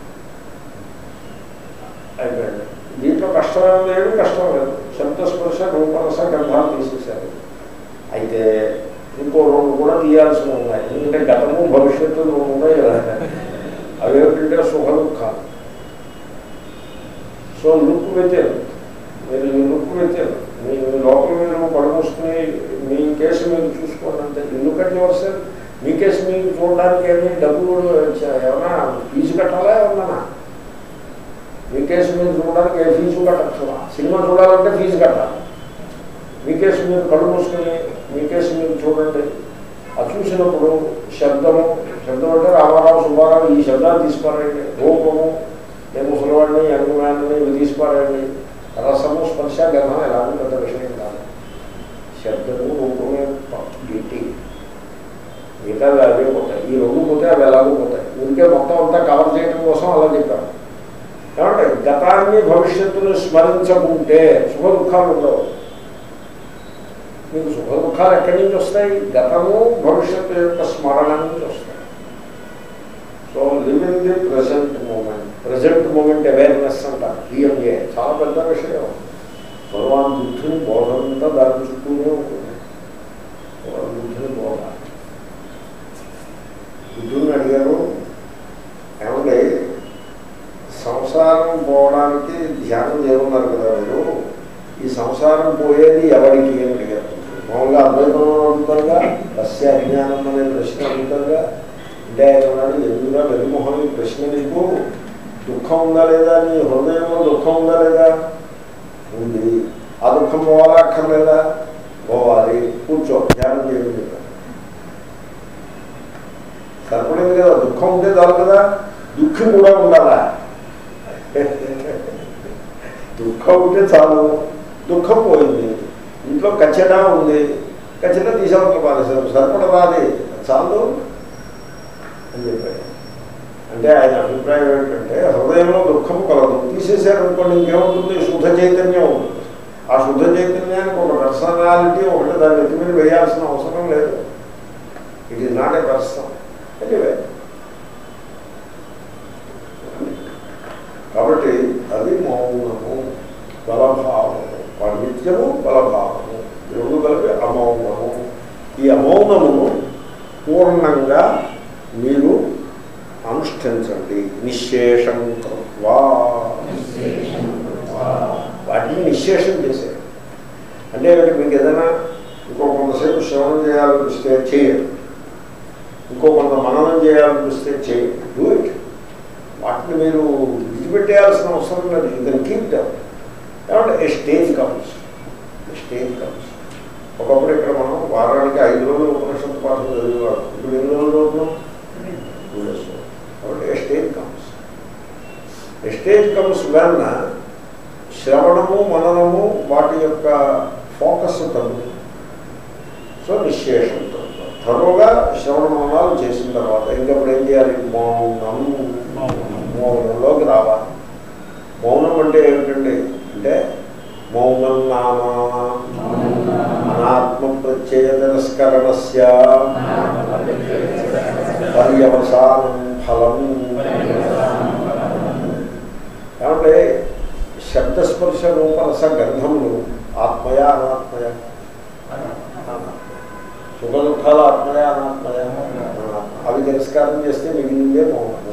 అయిపోయింది దీంట్లో కష్టం లేదు కష్టం లేదు శబ్దస్పర్శ రూపరస గంధాలు తీసేశారు అయితే ఇంకో రెండు కూడా తీయాల్సి ఉన్నాయి ఎందుకంటే గతము భవిష్యత్తు రెండు ఉన్నాయి కదా అవి ఏమిటంటే సుఖ దుఃఖాలు సో లుక్ వెతేరు మీరు ఈ లుక్ వెతేరు మీ మీ లోపల మీరు పడమూసుకుని మీ కేసు మీరు చూసుకోండి అంతే ఎందుకంటే వర్సే మీ కేసు మీకు చూడడానికి ఏమి డబ్బులు ఏమైనా ఫీజు కట్టాలా ఏమన్నా మీ కేసు మీరు చూడడానికి ఏ ఫీజు కట్టచ్చు సినిమా చూడాలంటే ఫీజు కట్టాలి మీ కేసు మీరు కళ్ళు మూసుకుని మీ కేసు మీరు చూడండి అది చూసినప్పుడు శబ్దము శబ్దం అంటే రామారావు సుబ్బారావు ఈ శబ్దాలు తీసుకోరండి రూపము నేను ముసలివాడిని యంగ్మ్యాన్ని ఇవి తీసుకోరండి రసము స్పర్శ గంధం ఎలాంటి పెద్ద విషయం కాదు శబ్దము రూపమే గిట్టి మిగతా అవే పోతాయి ఈ రెండు పోతే అవి ఎలాగో పోతాయి ఇంకే మొత్తం అంతా కవర్ చేయడం కోసం అలా చెప్పాను ఏమంటే గతాన్ని భవిష్యత్తును స్మరించకుంటే సుఖ దుఃఖాలు ఉండవు మీకు సుఖ దుఃఖాలు ఎక్కడి నుంచి వస్తాయి గతము భవిష్యత్తు యొక్క స్మరణ నుంచి వస్తాయి so live in the present moment present moment awareness అంటారు పిఎంఏ చాలా పెద్ద విషయం భగవాన్ బుద్ధుని బోధంతా దాని చుట్టూనే ఉంటుంది భగవాన్ బుద్ధుని బోధ బుద్ధుని అడిగారు ఏమంటే సంసారం పోవడానికి ధ్యానం చేయమన్నారు కదా మీరు ఈ సంసారం పోయేది ఎవరికి అని అడిగారు మామూలుగా అద్వైతంలో అడుగుతారుగా రస్య అజ్ఞానం అనే ప్రశ్న అడుగుతారుగా అంటే ఆయన అన్నాడు ఎందుకుగా వెలుమొహం ఈ ప్రశ్న నీకు దుఃఖం ఉందా లేదా నీ హృదయంలో దుఃఖం ఉందా లేదా ఉంది ఆ దుఃఖం పోవాలా అక్కర్లేదా పోవాలి కూర్చో ధ్యానం చేయడం చెప్పారు సరిపడింది కదా దుఃఖం ఉంటే చాలు కదా దుఃఖం కూడా ఉండాలా దుఃఖం ఉంటే చాలు దుఃఖం పోయింది ఇంట్లో కచ్చట ఉంది కచ్చట తీసేవాళ్ళు పారేశారు సరిపడరాది చాలు అని చెప్పాడు అంటే ఆయన అభిప్రాయం ఏంటంటే హృదయంలో దుఃఖం కలదు తీసేశారనుకోండి ఇంకేముంటుంది శుద్ధ చైతన్యం ఉంటుంది ఆ శుద్ధ చైతన్యానికి ఒక పర్సనాలిటీ ఒకటి దాన్ని ఎత్తి మీద వేయాల్సిన అవసరం లేదు it is not a person anyway కాబట్టి అది మౌనము బలభావము పాండిత్యము బలభావము రెండు కలిపి అమౌనము ఈ అమౌనమును పూర్ణంగా మీరు అనుష్ఠించండి నిశేషం కృత్వా వాటిని నిశేషం చేసేది అంటే మీకు ఏదైనా ఇంకో కొంతసేపు శ్రవణం చేయాలనిపిస్తే చేయండి ఇంకో కొంత మననం చేయాలనిపిస్తే చేయి డూ ఇట్ వాటిని మీరు విడిచిపెట్టేయాల్సిన అవసరం లేదు ఇద్దరు కీప్ డౌన్ ఏమంటే a stage comes stage comes ఒకప్పుడు ఇక్కడ మనం వారానికి ఐదు రోజులు ఉపనిషత్తు పాఠం చదివేవాడు ఇప్పుడు ఎన్ని రోజులు చదువుతున్నాం టూ డేస్ కాబట్టి a stage comes a stage comes when శ్రవణము మననము వాటి యొక్క ఫోకస్ తగ్గుతుంది సో నిశ్శేషం త్వరగా శ్రవణ మననాలు చేసిన తర్వాత ఇంకప్పుడు ఏం చేయాలి మౌనం మౌనంలోకి రావాలి మౌనం అంటే ఏమిటండి అంటే మౌనం నామ అనాత్మ ప్రత్యయ తిరస్కరణస్య పర్యవసానం ఫలం ఏమంటే శబ్దస్పర్శ రూపరస గంధములు ఆత్మయ అనాత్మయ సుఖ దుఃఖాలు ఆత్మయ అనాత్మయ అవి తిరస్కారం చేస్తే మిగిలిందే మౌనము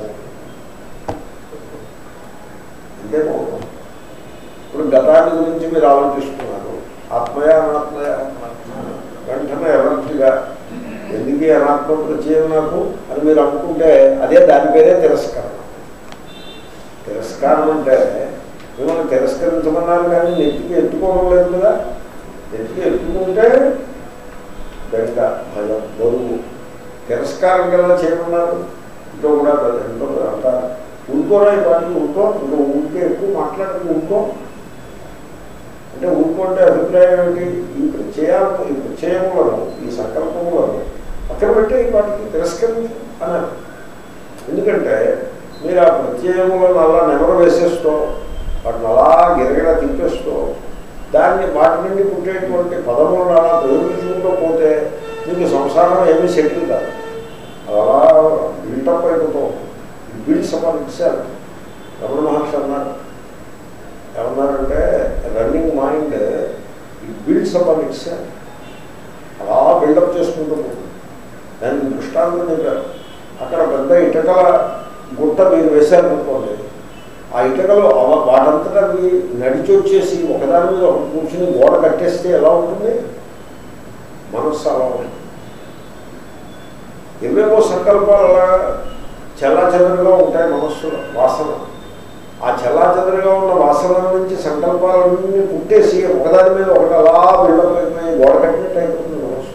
అంటే మౌనం ఇప్పుడు గతాన్ని గురించి మీరు ఆలోచిస్తున్నారు ఆత్మయ అనాత్మయ వెంటనే ఎలర్ట్గా ఎందుకు అనాత్మ ప్రత్యయం నాకు అని మీరు అనుకుంటే అదే దాని పేరే తిరస్కరణ తిరస్కారం అంటే మిమ్మల్ని తిరస్కరించమన్నారు కానీ నెత్తికి ఎత్తుకోవడం లేదు కదా నెత్తికి ఎత్తుకుంటే బెంగ భయం బరువు తిరస్కారం కదా చేయమన్నారు ఇంట్లో కూడా ఎంతో అంటారు ఊరుకోరా ఈ పాటికి ఊరుకో ఇంకా ఊరికే ఎక్కువ మాట్లాడక ఊరుకో అంటే ఊరుకుంటే అభిప్రాయం ఏమిటి ఈ ప్రత్యయాలను ఈ ప్రత్యయములను ఈ సంకల్పములను పక్కన పెట్టే ఈ వాటికి తిరస్కరించు అన్నారు ఎందుకంటే మీరు ఆ ప్రత్యయములను అలా నెమరు వేసేస్తూ వాటిని అలా గిరగిర తిప్పేస్తూ దాన్ని వాటి నుండి పుట్టేటువంటి పదములను అలా ప్రయోగించుకుంటూ పోతే మీకు సంసారం ఏమీ సెటిల్ కాదు అలా బిల్టప్ అయిపోతూ బిల్డ్స్ అపాన్ ఇచ్చారు రమణ మహర్షి అన్నారు ఏమన్నారంటే running mind it builds upon itself అలా బిల్డప్ చేసుకుంటూ పోతుంది దానికి దృష్టాంతం చెప్పారు అక్కడ పెద్ద ఇటకల గుట్ట మీరు వేశారనుకోండి ఆ ఇటకలు అవ వాటంతటా అవి నడిచి వచ్చేసి ఒకదాని మీద ఒకటి కూర్చుని గోడ కట్టేస్తే ఎలా ఉంటుంది మనస్సు అలా ఉంటుంది ఎవేవో సంకల్పాలు అలా చల్లాచెదరుగా ఉంటాయి మనస్సులో వాసన ఆ చల్లాచెదరుగా ఉన్న వాసన నుంచి సంకల్పాలన్నీ పుట్టేసి ఒకదాని మీద ఒకటి అలా బిల్డప్ అయిపోయి గోడ కట్టినట్టు అయిపోతుంది మనస్సు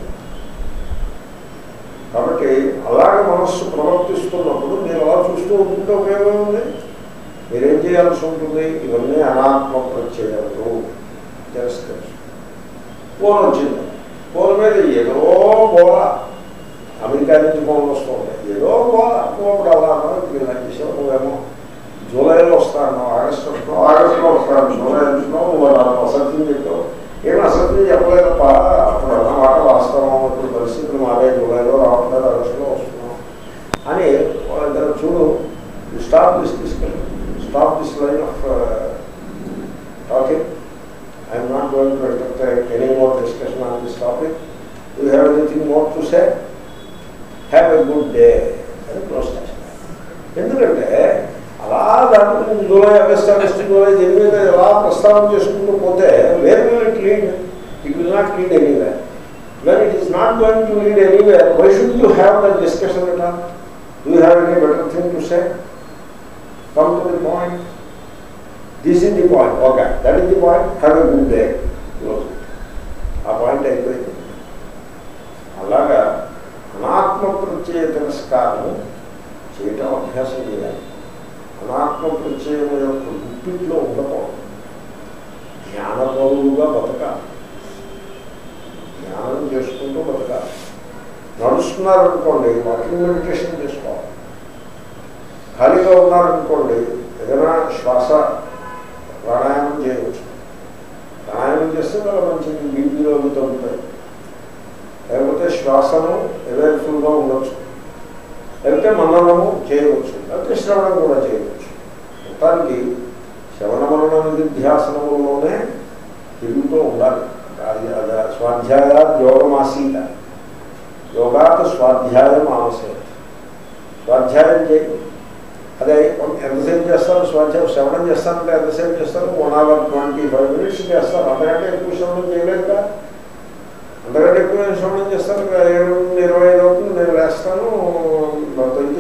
కాబట్టి అలాగే మనస్సు ప్రవర్తిస్తున్నప్పుడు మీరు అలా చూస్తూ ఉంటుంటే ఉపయోగం ఉంది మీరేం చేయాల్సి ఉంటుంది ఇవన్నీ అనాత్మ ప్రత్యయాలు తిరస్కరించు ఫోన్ వచ్చింది ఫోన్ మీద ఏదో బోల అమెరికా నుంచి ఫోన్ వస్తూ ఉంటాయి ఏదో బోల అప్పుడు అలా అన్నావు ఇప్పుడు ఇలా చేసావు నువ్వేమో జూలైలో వస్తాను ఆగస్టు వస్తున్నావు ఆగస్టులో వస్తాను జూలై అంటున్నావు నువ్వు నాకు అసత్యం చెప్పావు ఏం అసత్యం చెప్పలేదప్ప అప్పుడు అన్న మాట వాస్తవం ఇప్పుడు పరిస్థితులు మారే జూలైలో రావట్లేదు ఆగస్టులో వస్తున్నాం అని వాళ్ళిద్దరు చూడు stop this discussion stop this line of talking I'm not going to entertain any more discussion on this topic you have anything more to say have a good day అని క్లోజ్ చేస్తారు ఎందుకంటే అలా దాంట్లో జూలై ఆగస్ట్ ఆగస్ట్ జూలై దీని మీద ఎలా ప్రస్తావన చేసుకుంటూ పోతే where will it lead it will not lead anywhere when it is not going to lead anywhere why should you have that discussion at all do have any better thing to say come to the point this is the point okay that is the point have a good day close ఆ point అయిపోయింది అలాగా అనాత్మ ప్రత్యయ తిరస్కారం చేయటం అభ్యాసం చేయాలి అనాత్మ ప్రత్యయం యొక్క గుప్పిట్లో ఉండకూడదు జ్ఞానపరువుగా బతకాలి ధ్యానం చేసుకుంటూ బతకాలి నడుస్తున్నారనుకోండి వాకింగ్ మెడిటేషన్ చేసుకోవాలి ఖాళీగా ఉన్నారనుకోండి ఏదైనా శ్వాస ప్రాణాయామం చేయవచ్చు ప్రాణాయామం చేస్తే చాలా మంచిది బీపీలో తగ్గుతాయి లేకపోతే శ్వాసను అవేర్ఫుల్గా ఉండొచ్చు లేకపోతే మననము చేయవచ్చు లేకపోతే శ్రవణం కూడా చేయవచ్చు మొత్తానికి శ్రవణ మనన నిధ్యాసనములోనే తిరుగుతూ ఉండాలి అది అది స్వాధ్యాయాత్ యోగమాసీత యోగాత్ స్వాధ్యాయం ఆవశ్యకత స్వాధ్యాయం చేయి అదే ఎంతసేపు చేస్తారు స్వాధ్యాయం శ్రవణం చేస్తానంటే ఎంతసేపు చేస్తారు one hour twenty five minutes చేస్తారు అంతకంటే ఎక్కువ శ్రవణం చేయలేదు కదా అంతకంటే ఎక్కువ నేను శ్రవణం చేస్తాను ఏడు నుండి ఇరవై ఐదు అవుతుంది నేను వేస్తాను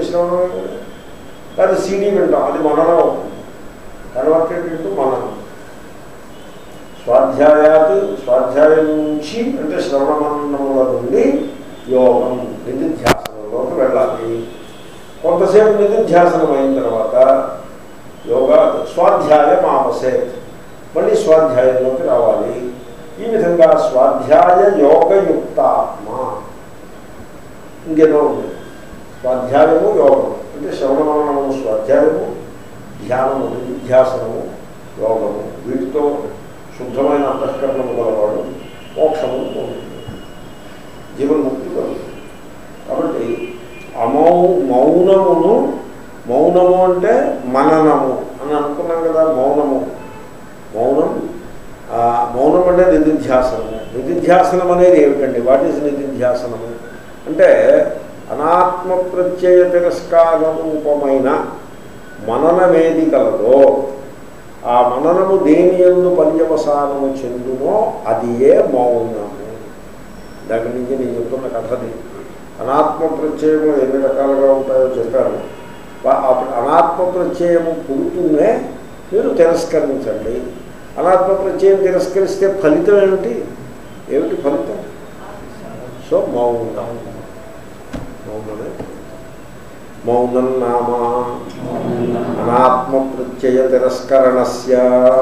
శ్రవణమే కదా అది సీడీ వింటాం అది మననం అవుతుంది కన్వర్టెడ్ ఇంటూ మననం స్వాధ్యాయాత్ స్వాధ్యాయం నుంచి అంటే శ్రవణ మననముల నుండి యోగం నిధిధ్యాసనంలోకి వెళ్ళాలి కొంతసేపు నిధిధ్యాసనం అయిన తర్వాత యోగా స్వాధ్యాయం ఆవసే మళ్ళీ స్వాధ్యాయంలోకి రావాలి ఈ విధంగా స్వాధ్యాయ యోగయుక్తాత్మ ఇంకేదో ఉంది స్వాధ్యాయము యోగము అంటే శ్రవణమరణము స్వాధ్యాయము ధ్యానము నిధ్యాసనము యోగము వీటితో శుద్ధమైన అంతఃకరణము గలవాడు మోక్షము పొందుతుంది జీవన్ముక్తి కలుగుతుంది కాబట్టి అమౌ మౌనమును మౌనము అంటే మననము అని అనుకున్నాం కదా మౌనము మౌనం ఆ, మౌనం అంటే నిధిధ్యాసనము నిధిధ్యాసనం అనేది ఏమిటండి వాట్ ఈజ్ నిధిధ్యాసనము అంటే అనాత్మ ప్రత్యయ తిరస్కార రూపమైన మననమేది కలదో ఆ మననము దేని ఎందు పర్యవసానము చెందునో అది ఏ మౌనము దాని నుంచి నేను చెప్తున్న కథది అనాత్మ ప్రత్యయము ఎన్ని రకాలుగా ఉంటాయో చెప్పాను వా- ఆ అనాత్మ ప్రత్యయము పుడుతూనే మీరు తిరస్కరించండి అనాత్మ ప్రత్యయం తిరస్కరిస్తే ఫలితం ఏమిటి ఏమిటి ఫలితం సో మౌనం మౌనమే మౌనం నామ అనాత్మ ప్రత్యయ తిరస్కరణస్య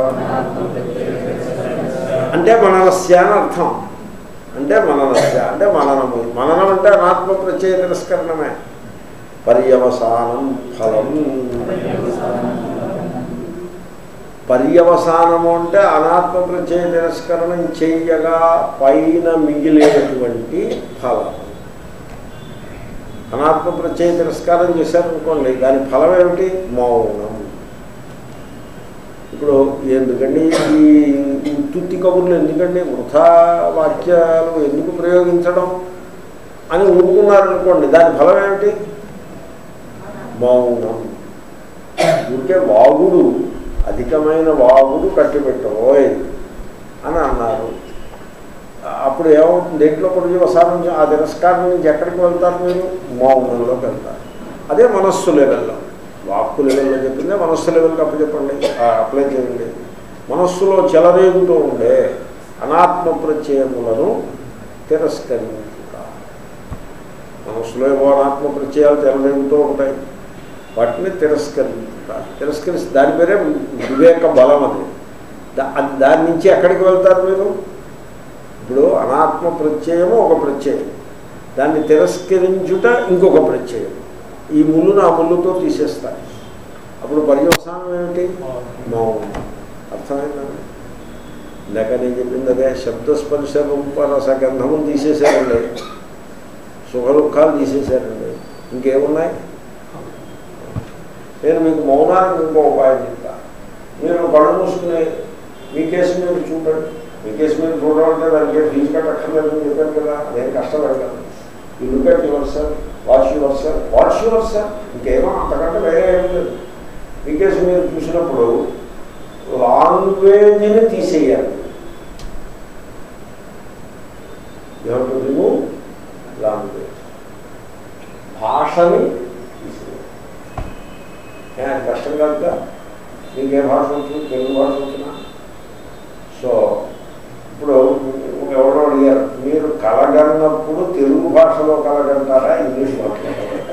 అంటే మననస్య అని అర్థం అంటే మననస్య అంటే మననము మననం అంటే అనాత్మ ప్రత్యయ తిరస్కరణమే పర్యవసానం ఫలం పర్యవసానము అంటే అనాత్మ ప్రత్యయ తిరస్కరణం చెయ్యగా పైన మిగిలేటువంటి ఫలం అనాత్మ ప్రత్యయ తిరస్కారం చేశారనుకోండి దాని ఫలం ఏమిటి మౌనం ఇప్పుడు ఎందుకండి ఈ ఉత్తుత్తి కబుర్లు ఎందుకండి వృథా వాక్యాలు ఎందుకు ప్రయోగించడం అని ఊరుకున్నారనుకోండి దాని ఫలం ఏమిటి మౌనం ఊరికే వాగుడు అధికమైన వాగుడు కట్టిపెట్టబోయ్ అని అన్నారు అప్పుడు ఏమవుతుంది దేంట్లో పర్యవసానం నుంచి ఆ తిరస్కారం నుంచి ఎక్కడికి వెళ్తారు మీరు మౌనంలోకి వెళ్తారు అదే మనస్సు లెవెల్లో వాక్కు లెవెల్లో చెప్పిందే మనస్సు లెవెల్కి అప్పచెప్పండి అప్లై చేయండి మనస్సులో చెలరేగుతూ ఉండే అనాత్మ ప్రత్యయములను తిరస్కరించుట మనస్సులో ఏవో అనాత్మ ప్రత్యయాలు చెలరేగుతూ ఉంటాయి వాటిని తిరస్కరించుట తిరస్కరిస్తే దాని పేరే వివేక బలం అది దా- అది దాని నుంచి ఎక్కడికి వెళ్తారు మీరు ఇప్పుడు అనాత్మ ప్రత్యయము ఒక ప్రత్యయం దాన్ని తిరస్కరించుట ఇంకొక ప్రత్యయం ఈ ముళ్ళును ఆ ముళ్ళుతో తీసేస్తాయి అప్పుడు పర్యవసానం ఏమిటి మౌనం అర్థమైందండి ఇందాక నేను చెప్పింది అదే శబ్దస్పర్శ రూప రసగంధము తీసేశారండి సుఖ దుఃఖాలు తీసేశారండి ఇంకేమున్నాయి నేను మీకు మౌనానికి ఇంకో ఉపాయం చెప్తా మీరు కళ్ళు మూసుకుని మీ కేసు మీరు చూడండి మీ కేసు మీరు చూడడం అంటే దానికి ఫీజు కట్టక్కర్లేదని చెప్పాను కదా అదేం కష్టం వెళ్ళాలి ఈ look at your sir what's your sir what's your sir ఇంకేమో అంతకంటే వేరే ఏం లేదు మీ కేసు మీరు చూసినప్పుడు లాంగ్వేజ్ని తీసేయాలి ఏమంటుంది రిమూవ్ లాంగ్వేజ్ భాషని తీసేయాలి ఏ, అది కష్టం కాదుగా మీకు ఏ భాష ఉంటుంది తెలుగు భాష వచ్చినా సో ఇప్పుడు ఎవరో అడిగారు మీరు కలగన్నప్పుడు తెలుగు భాషలో కలగంటారా ఇంగ్లీష్ భాషలో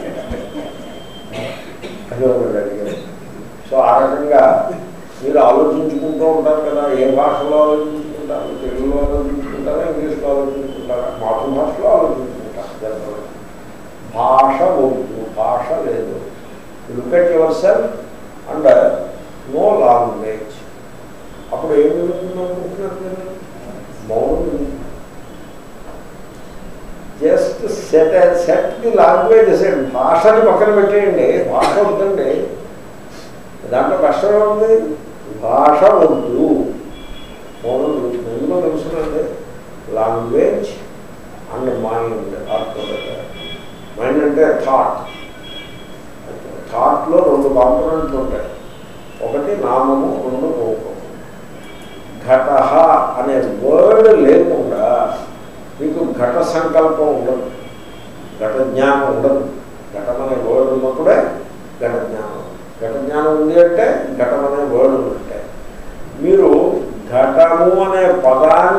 అది ఒకటి అడిగారు సో ఆ రకంగా మీరు ఆలోచించుకుంటూ ఉంటారు కదా ఏ భాషలో ఆలోచించుకుంటారు తెలుగులో ఆలోచించుకుంటారా ఇంగ్లీష్లో ఆలోచించుకుంటారా మాతృభాషలో ఆలోచించుకుంటారు జనరల్గా భాష వద్దు భాష లేదు look at yourself and no language అప్పుడు ఏం జరుగుతుంది అనుకుంటున్నారు మీరు మౌనం just set set the language set భాషని పక్కన పెట్టేయండి భాష వద్దండి దాంట్లో కష్టమే ఉంది భాష వద్దు మౌనం దొరుకుతుంది ఎందులో తెలుసునండి లాంగ్వేజ్ అండ్ మైండ్ అర్థం మైండ్ అంటే థాట్ థాట్లో రెండు కాంపనెంట్లు ఉంటాయి ఒకటి నామము రెండు రూపము ఘట అనే వర్డ్ లేకుండా మీకు ఘట సంకల్పం ఉండదు ఘట జ్ఞానం ఉండదు ఘటం అనే వర్డ్ ఉన్నప్పుడే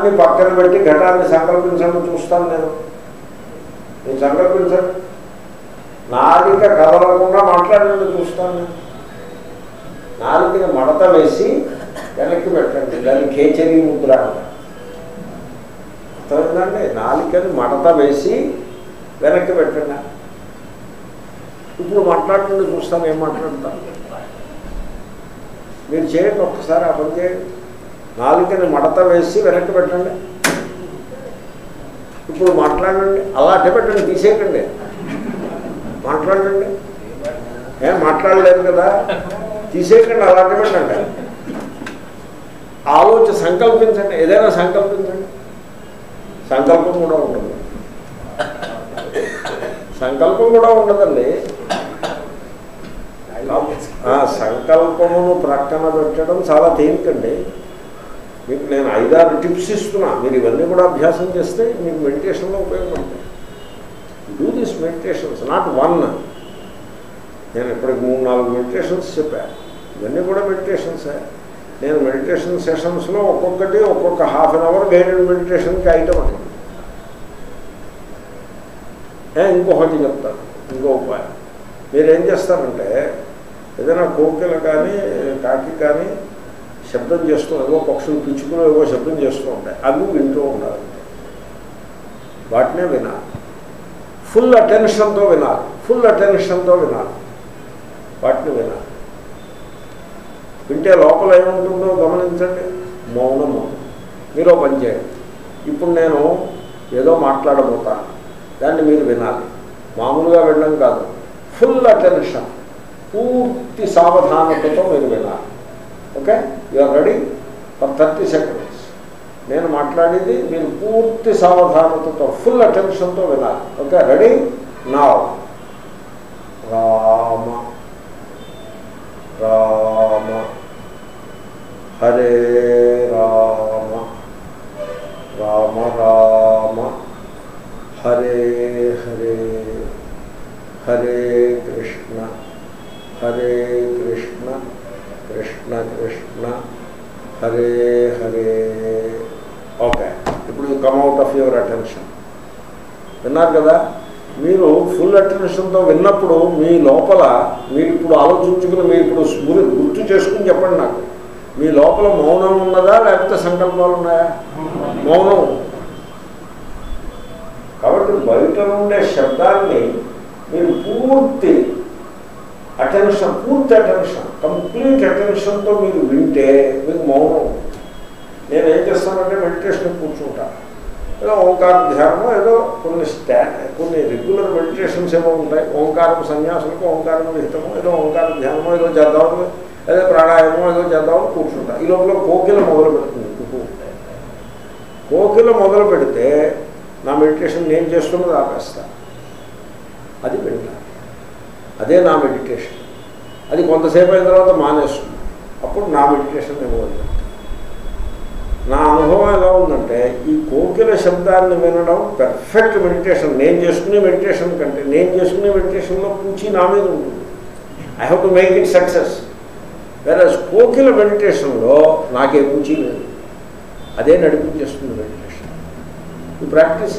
ఘటాన్ని పక్కన పెట్టి ఘటాన్ని సంకల్పించండి చూస్తాను నేను నేను సంకల్పించండి నాలిక కదలకుండా మాట్లాడండి చూస్తాను నేను నాలుకని మడత వేసి వెనక్కి పెట్టండి దాన్ని కేచరి ముద్ర అంటారు. అర్థమైందండి నాలికని మడత వేసి వెనక్కి పెట్టండి ఇప్పుడు మాట్లాడుతుంటే చూస్తాను ఏం మాట్లాడతాను మీరు చేయండి ఒక్కసారి ఆ పని చేయండి నాలుకని మడత వేసి వెనక్కి పెట్టండి ఇప్పుడు మాట్లాడండి అలా అట్టే పెట్టండి తీసేయకండి మాట్లాడండి ఏం మాట్లాడలేదు కదా తీసేయకండి అలా అట్టే పెట్టండి ఆలోచన సంకల్పించండి ఏదైనా సంకల్పించండి సంకల్పం కూడా ఉండదు సంకల్పం కూడా ఉండదండి ఆ సంకల్పమును ప్రక్కన పెట్టడం చాలా తేలికండి మీకు నేను ఐదారు టిప్స్ ఇస్తున్నా మీరు ఇవన్నీ కూడా అభ్యాసం చేస్తే మీకు మెడిటేషన్లో ఉపయోగపడతాయి do this meditations not one నేను ఇప్పటికి మూడు నాలుగు మెడిటేషన్స్ చెప్పాను ఇవన్నీ కూడా మెడిటేషన్సే నేను మెడిటేషన్ సెషన్స్లో ఒక్కొక్కటి ఒక్కొక్క హాఫ్ అన్ అవర్ గైడెడ్ మెడిటేషన్కి ఐటమ్ అండి ఏ, ఇంకొకటి చెప్తాను ఇంకో ఉపాయం మీరు ఏం చేస్తారంటే ఏదైనా కోకిల కానీ కాకి కానీ శబ్దం చేస్తూ ఏవో పక్షులు పిచ్చుకులు ఏవో శబ్దం చేస్తూ ఉంటాయి అవి వింటూ ఉండాలి వాటినే వినాలి ఫుల్ అటెన్షన్తో వినాలి ఫుల్ అటెన్షన్తో వినాలి వాటిని వినాలి వింటే లోపల ఏముంటుందో గమనించండి మౌనము మీరు ఓ పని చేయండి ఇప్పుడు నేను ఏదో మాట్లాడబోతాను దాన్ని మీరు వినాలి మామూలుగా వినడం కాదు ఫుల్ అటెన్షన్ పూర్తి సావధానతతో మీరు వినాలి okay you are ready for thirty seconds నేను మాట్లాడేది మీరు పూర్తి సావధానతతో ఫుల్ అటెన్షన్తో వినాలి ఓకే రెడీ నా రామ రామ హరే రామ రామ రామ హరే హరే హరే కృష్ణ హరే కృష్ణ కృష్ణ కృష్ణ హరే హరే ఓకే ఇప్పుడు come out of your attention విన్నారు కదా మీరు ఫుల్ అటెన్షన్తో విన్నప్పుడు మీ లోపల మీరు ఇప్పుడు ఆలోచించుకుని మీరు ఇప్పుడు స్మృ గుర్తు చేసుకుని చెప్పండి నాకు మీ లోపల మౌనం ఉన్నదా లేకపోతే సంకల్పాలు ఉన్నాయా మౌనం కాబట్టి బయట ఉండే శబ్దాన్ని మీరు పూర్తి అటెన్షన్ పూర్తి అటెన్షన్ కంప్లీట్ అటెన్షన్తో మీరు వింటే మీకు మౌనం నేను ఏం చేస్తానంటే మెడిటేషన్ కూర్చుంటా ఏదో ఓంకార ధ్యానమో ఏదో కొన్ని స్టా కొన్ని రెగ్యులర్ మెడిటేషన్స్ ఏమో ఉంటాయి ఓంకారం సన్యాసులకు ఓంకారం విహితమో ఏదో ఓంకార ధ్యానమో ఏదో చేద్దామని ఏదో ప్రాణాయామో ఏదో చేద్దామని కూర్చుంటా ఈ లోపల కోకిల మొదలు పెడుతుంది కుకు కోకిల మొదలు పెడితే నా మెడిటేషన్ నేను చేస్తున్నది ఆపేస్తా అది వింటా అదే నా మెడిటేషన్ అది కొంతసేపు అయిన తర్వాత మానేస్తుంది అప్పుడు నా మెడిటేషన్ నేను వదిలేస్తాను నా అనుభవం ఎలా ఉందంటే ఈ కోకిల శబ్దాన్ని వినడం పెర్ఫెక్ట్ మెడిటేషన్ నేను చేసుకునే మెడిటేషన్ కంటే నేను చేసుకునే మెడిటేషన్లో పూచి నా మీద ఉంటుంది I have to make it success వేరే కోకిల మెడిటేషన్లో నాకే పూచి లేదు అదే నడిపించేస్తుంది మెడిటేషన్ ఈ ప్రాక్టీస్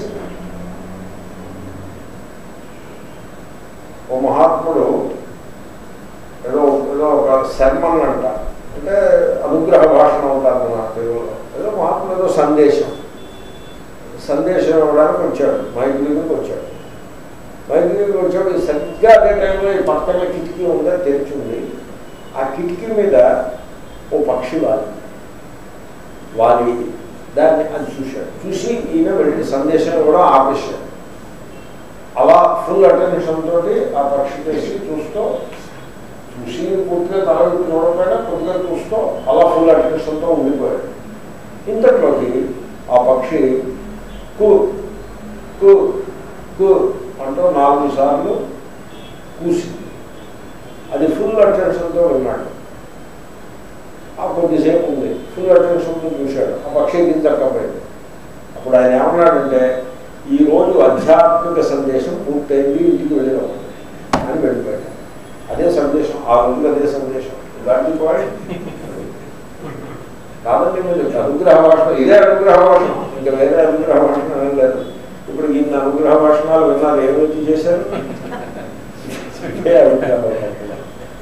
ఓ మహాత్ముడు ఏదో ఏదో ఒక శర్మన్ అంట అంటే అనుగ్రహ భాషణ ఉంటారు నాకు తెలుగులో ఏదో మహాత్ముడు ఏదో సందేశం సందేశం ఇవ్వడానికి వచ్చాడు మైక్ దగ్గరికి వచ్చాడు మైక్ దగ్గరికి వచ్చాడు ఈ సరిగ్గా అదే టైంలో ఈ పక్కన కిటికీ ఉందా తెరిచింది ఆ కిటికీ మీద ఓ పక్షి వాలి వాలి దాన్ని అది చూశాడు చూసి ఈయన వెళ్ళి సందేశం కూడా ఆపేశాడు అలా ఫుల్ అటెన్షన్ తోటి ఆ పక్షి చేసి చూస్తూ చూసి పూర్తిగా తల విప్పి చూడకపోయినా కొద్దిగా చూస్తూ అలా ఫుల్ అటెన్షన్తో ఉండిపోయాడు ఇంతట్లోకి ఆ పక్షి కు కు కు అంటూ నాలుగు సార్లు కూసింది అది ఫుల్ అటెన్షన్తో విన్నాడు ఆ కొద్దిసేపు ఉంది ఫుల్ అటెన్షన్తో చూశాడు ఆ పక్షి దించకపోయింది అప్పుడు ఆయన ఏమన్నాడంటే ఈ రోజు ఆధ్యాత్మిక సందేశం పూర్తయింది ఇంటికి వెళ్ళినాం అని వెళ్ళిపోయాడు అదే సందేశం ఆ రోజు అదే సందేశం దాటి పాయింట్ కాదండి మీరు అనుగ్రహ భాషణ ఇదే అనుగ్రహ భాషణం ఇంకా వేరే అనుగ్రహ భాషణం ఏం లేదు ఇప్పుడు ఇన్ని అనుగ్రహ భాషణాలు విన్నారు ఏమైతే చేశారు ఇదే అనుగ్రహ భాషణం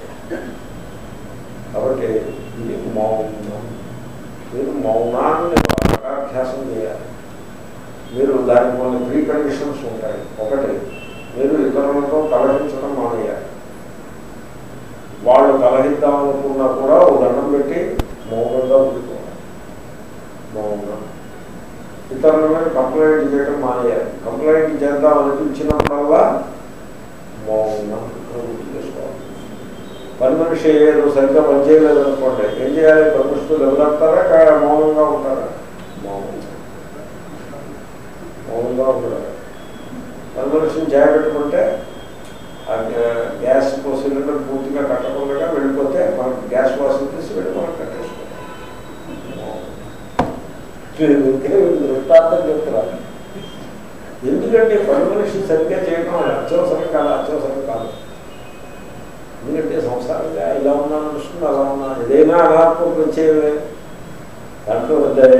కాబట్టి ఇది మౌనం మీరు మౌనాన్ని బాగా అభ్యాసం చేయాలి మీరు దానికి కొన్ని ప్రీ కండిషన్స్ ఉంటాయి ఒకటి మీరు ఇతరులతో కలహించడం మానేయాలి వాళ్ళు కలహిద్దామనుకున్నా కూడా ఓ దండం పెట్టి మౌనంగా ఉండిపోవాలి మౌనం ఇతరుల మీద కంప్లైంట్ చేయడం మానేయాలి కంప్లైంట్ చేద్దాం అనిపించినప్పుడల్లా మౌనం గుర్తు చేసుకోవాలి పని మనిషి ఏదో సరిగ్గా పనిచేయలేదు అనుకోండి ఏం చేయాలి పని మనుషులు ఎవరెత్తారా కా- మౌనంగా ఉంటారా మౌనం మౌనంగా ఉంటారు పని మనిషిని చేపెట్టుకుంటే ఆ గ్యా- గ్యాస్ సిలిండర్ పూర్తిగా కట్టకుండా వెళ్ళిపోతే మనకి గ్యాస్ వాసన తీసి వెళ్ళి మనం కట్టేసుకుంటాం వృత్తాంతం చెప్తున్నారు ఎందుకంటే పని మనిషి సరిగ్గా చేయడం అది అత్యవసరం కాదు అత్యవసరం కాదు ఎందుకంటే సంసారంగా ఇలా ఉన్నాను అనిపిస్తుంది అలా ఉన్నాను ఏదైనా అనాత్మక ప్రత్యయమే దాంట్లో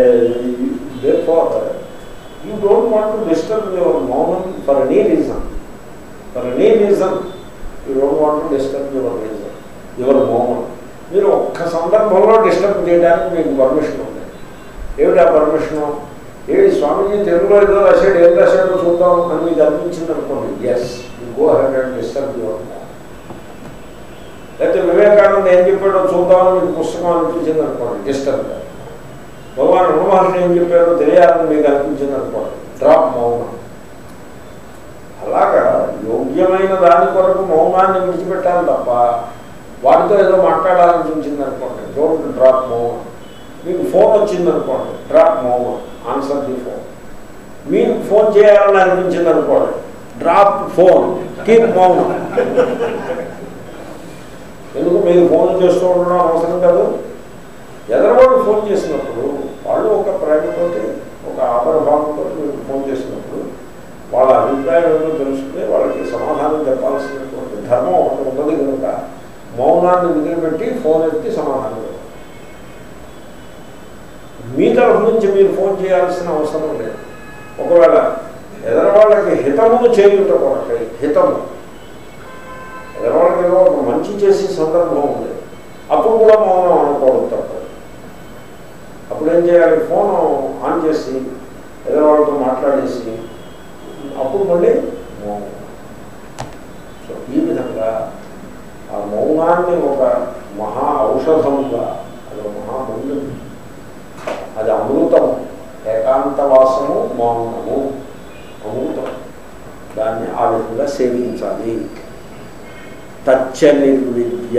you don't want to disturb your మౌనం for any reason for any reason you don't want to disturb your reason your మౌనం మీరు ఒక్క సందర్భంలో డిస్టర్బ్ చేయడానికి మీకు పర్మిషన్ ఉంది ఏమిటి ఆ పర్మిషను ఏది స్వామీజీ తెలుగులో ఏదో రాశాడు ఏం రాశాడో చూద్దాం అని మీకు అనిపించింది అనుకోండి yes you go head and disturb your మౌనం లేకపోతే వివేకానంద ఏం చెప్పాడో చూద్దామని మీకు పుస్తకం అనిపించింది అనుకోండి డిస్టర్బ్ భగవాన్ రుణమహర్షి ఏం చెప్పారో తెలియాలని మీకు అనిపించింది అనుకోండి డ్రాప్ మౌనం అలాగా యోగ్యమైన దాని కొరకు మౌనాన్ని విడిచిపెట్టాలి తప్ప వాటితో ఏదో మాట్లాడాలనిపించింది అనుకోండి డోంట్ డ్రాప్ మౌనం మీకు ఫోన్ వచ్చింది అనుకోండి డ్రాప్ మౌనం ఆన్సర్ ది ఫోన్ మీకు ఫోన్ చేయాలని అనిపించింది అనుకోండి డ్రాప్ ఫోన్ కీప్ మౌనం ఎందుకు మీరు ఫోన్ చేస్తూ ఉండడం అవసరం కాదు ఎదరవాడు ఫోన్ చేసినప్పుడు వాళ్ళు ఒక ప్రేమతోటి ఒక ఆదరభావంతో మీకు ఫోన్ చేసినప్పుడు వాళ్ళ అభిప్రాయం ఏమో తెలుసుకుని వాళ్ళకి సమాధానం చెప్పాల్సినటువంటి ధర్మం ఒకటి ఉన్నది కనుక మౌనాన్ని వదిలిపెట్టి ఫోన్ ఎత్తి సమాధానం చెప్పాలి మీ తరఫు నుంచి మీరు ఫోన్ చేయాల్సిన అవసరం లేదు ఒకవేళ ఎదరవాళ్ళకి హితమును చేయుట కొరకై హితము ఎదరవాళ్ళకి ఏదో ఒక మంచి చేసే సందర్భం ఉంది అప్పుడు కూడా మౌనం అనుకోవడం తప్పదు అప్పుడు ఏం చేయాలి ఫోన్ ఆన్ చేసి ఎదరవాళ్ళతో మాట్లాడేసి అప్పుడు మళ్ళీ మౌనం సో ఈ విధంగా ఆ మౌనాన్ని ఒక మహా ఔషధముగా అది ఒక మహామందు అది అమృతం ఏకాంతవాసము మౌనము అమృతం దాన్ని ఆ విధంగా సేవించాలి తచ్చ నిర్విద్య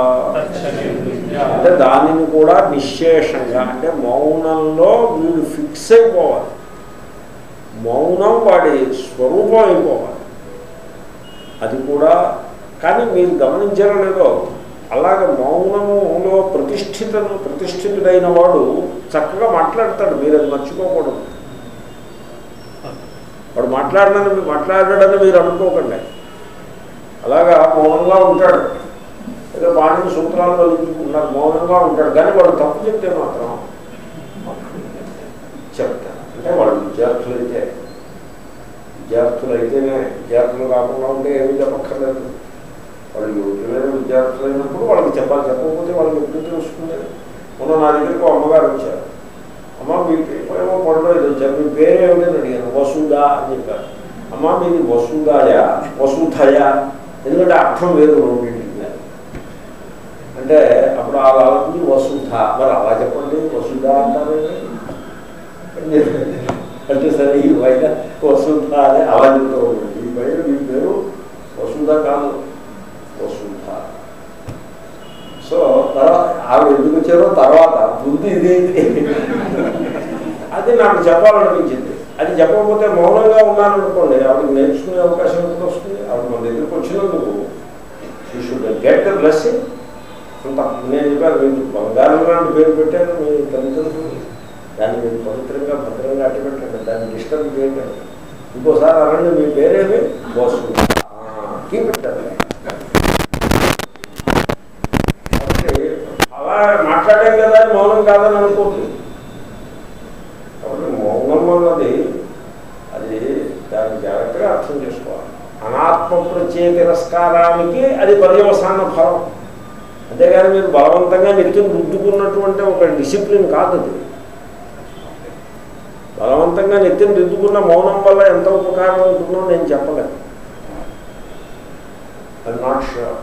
అంటే దానిని కూడా నిశ్శేషంగా అంటే మౌనంలో వీడు ఫిక్స్ అయిపోవాలి మౌనం వాడి స్వరూపం అయిపోవాలి అది కూడా కానీ మీరు గమనించారో లేదో అలాగ మౌనములో ప్రతిష్ఠితను ప్రతిష్ఠితుడైన వాడు చక్కగా మాట్లాడతాడు మీరు అది మర్చిపోకూడదు వాడు మాట్లాడనని మాట్లాడాడని మీరు అనుకోకండి అలాగా మౌనంగా ఉంటాడు ఏదో పాణిని సూత్రాల్లో ఉన్నారు మౌనంగా ఉంటాడు కానీ వాడు తప్పు చెప్తే మాత్రం చెప్తాను అంటే వాళ్ళు విద్యార్థులు అయితే విద్యార్థులు అయితేనే విద్యార్థులు కాకుండా ఉంటే ఏమీ చెప్పక్కర్లేదు వాళ్ళు యోగ్యులైన విద్యార్థులు అయినప్పుడు వాళ్ళకి చెప్పాలి చెప్పకపోతే వాళ్ళకి ఎప్పుడు తెలుస్తుంది మొన్న నా దగ్గరికి ఒక అమ్మగారు వచ్చారు అమ్మ మీ ఏమో పడలో ఇది వచ్చారు మీ పేరేమిటని అడిగాను వసుదా అని చెప్పారు అమ్మ మీది వసుదాయా వసుధయా ఎందుకంటే అర్థం వేరు రెండింటికి అంటే అప్పుడు అలా ఉంది వసుధ మరి అలా చెప్పండి వసుధ అంటారేంటి అంటే సరే ఈ పైన వసుధ అని అలా చెప్తూ ఉంటుంది ఈ పైన మీ పేరు వసుధ కాదు వసుధ సో తర్వాత ఆవిడ ఎందుకు వచ్చారో తర్వాత బుద్ధి ఇది అది నాకు చెప్పాలనిపించింది అది చెప్పకపోతే మౌనంగా ఉన్నాననుకోండి ఆవిడకి నేర్చుకునే అవకాశం ఎప్పుడు వస్తుంది ఆవిడ మన దగ్గరికి వచ్చినందుకు you should get the blessing అంత నేను చెప్పాను మీకు బంగారం లాంటి పేరు పెట్టాను మీ తల్లిదండ్రులు దాన్ని మీరు పవిత్రంగా భద్రంగా అట్టి పెట్టండి దాన్ని డిస్టర్బ్ చేయకండి ఇంకోసారి అనండి మీ పేరేమి బోసు కీ పెట్టారు కాబట్టి అలా మాట్లాడ మాట్లాడాం కదా అని మౌనం కాదని అనుకోండి కాబట్టి మౌనం అన్నది అది దాన్ని జాగ్రత్తగా అర్థం చేసుకోవాలి అనాత్మ ప్రత్యయ తిరస్కారానికి అది పర్యవసాన ఫలం అంతేగాని మీరు బలవంతంగా నెత్తిని రుద్దుకున్నటువంటి ఒక డిసిప్లిన్ కాదు అది బలవంతంగా నెత్తిని రుద్దుకున్న మౌనం వల్ల ఎంత ఉపకారం ఉంటుందో నేను చెప్పలేను అది నాట్ షూర్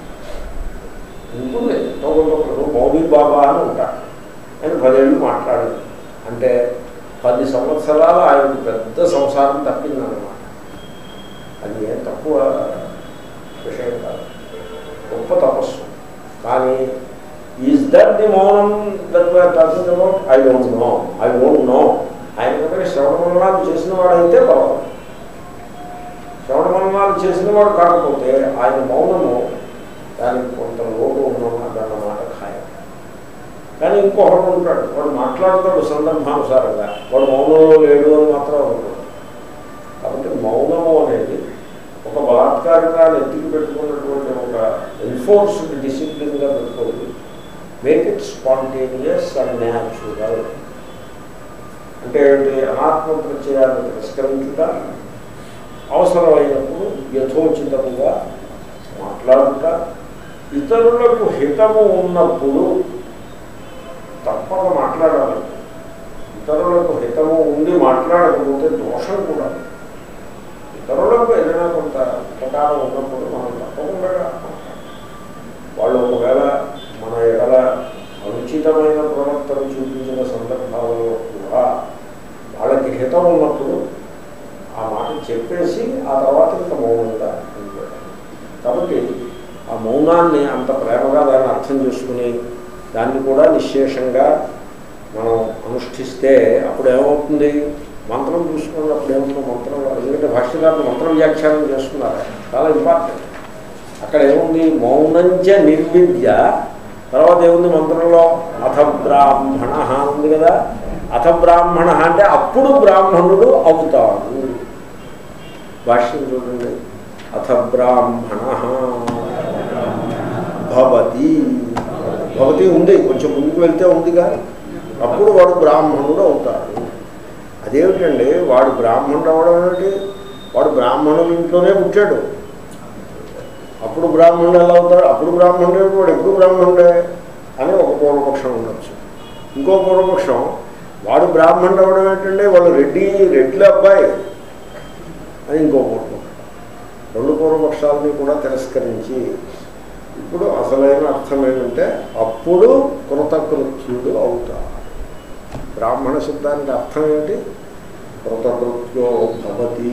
ఉంటుంది ఒకరు మౌని బాబా అని ఉంటాడు ఆయన పదేళ్ళు మాట్లాడలేదు అంటే పది సంవత్సరాలు ఆయనకు పెద్ద సంసారం తప్పిందన్నమాట అది ఏం తక్కువ విషయం కాదు గొప్ప తపస్సు కానీ ఈజ్ దట్ ది మౌనం that we are talking about I don't know I don't know ఆయన కనుక శ్రవణమరణాలు చేసిన వాడైతే పర్వాలేదు శ్రవణమరణాలు చేసిన వాడు కాకపోతే ఆయన మౌనము దానికి కొంత లోటు ఉన్నదన్నమాట ఖాయం కానీ ఇంకొకడు ఉంటాడు వాడు మాట్లాడతాడు సందర్భానుసారంగా వాడు మౌనంలో లేడు అని మాత్రం అనుకోడు కాబట్టి మౌనము అనేది ఒక బలాత్కారంగా ఎత్తికి పెట్టుకున్నటువంటి ఒక ఎన్ఫోర్స్డ్ డిసిప్లిన్గా పెట్టుకోండి make it spontaneous and natural అంటే ఏంటి అనాత్మ ప్రత్యయాన్ని తిరస్కరించుట అవసరమైనప్పుడు యథోచితముగా మాట్లాడుట ఇతరులకు హితము ఉన్నప్పుడు తప్పక మాట్లాడాలి ఇతరులకు హితము ఉండి మాట్లాడకపోతే దోషం కూడా ఇతరులకు ఏదైనా కొంత ఉపకారం ఉన్నప్పుడు మనం తప్పకుండా మాట్లాడాలి. వాళ్ళు ఒకవేళ మన ఎడల అనుచితమైన ప్రవర్తన చూపించిన సందర్భాలలో కూడా వాళ్ళకి హితం ఉన్నప్పుడు ఆ మాట చెప్పేసి ఆ తర్వాత ఇంకా మౌనంగా ఉండిపోయాలి కాబట్టి ఆ మౌనాన్ని అంత ప్రేమగా దాన్ని అర్థం చేసుకుని దాన్ని కూడా నిశ్శేషంగా మనం అనుష్ఠిస్తే అప్పుడు ఏమవుతుంది మంత్రం చూసుకుని అప్పుడు ఏమవుతుంది మంత్రం ఎందుకంటే భాష్యకారులు మంత్ర వ్యాఖ్యానం చేస్తున్నారు చాలా ఇంపార్టెంట్ అక్కడ ఏముంది మౌనంచ నిర్విద్య తర్వాత ఏముంది మంత్రంలో అథ బ్రాహ్మణ ఉంది కదా అథ బ్రాహ్మణ అంటే అప్పుడు బ్రాహ్మణుడు అవుతాడు భాష్యం చూడండి అథ బ్రాహ్మణ భవతి భవతి ఉంది కొంచెం ముందుకు వెళ్తే ఉందిగా అప్పుడు వాడు బ్రాహ్మణుడు అవుతాడు అదేమిటండి వాడు బ్రాహ్మణుడు అవడం ఏమిటి వాడు బ్రాహ్మణుల ఇంట్లోనే పుట్టాడు అప్పుడు బ్రాహ్మణుడు ఎలా అవుతాడు అప్పుడు బ్రాహ్మణుడే వాడు ఎప్పుడు బ్రాహ్మణుడే అని ఒక పూర్వపక్షం ఉండొచ్చు ఇంకో పూర్వపక్షం వాడు బ్రాహ్మణుడు అవడం ఏంటంటే వాళ్ళు రెడ్డి రెడ్ల అబ్బాయి అని ఇంకో పూర్వపక్షం రెండు పూర్వపక్షాలని కూడా తిరస్కరించి ఇప్పుడు అసలైన అర్థం ఏంటంటే అప్పుడు కృతకృత్యుడు అవుతాడు బ్రాహ్మణ శబ్దానికి అర్థం ఏంటి కృతకృత్యో భవతి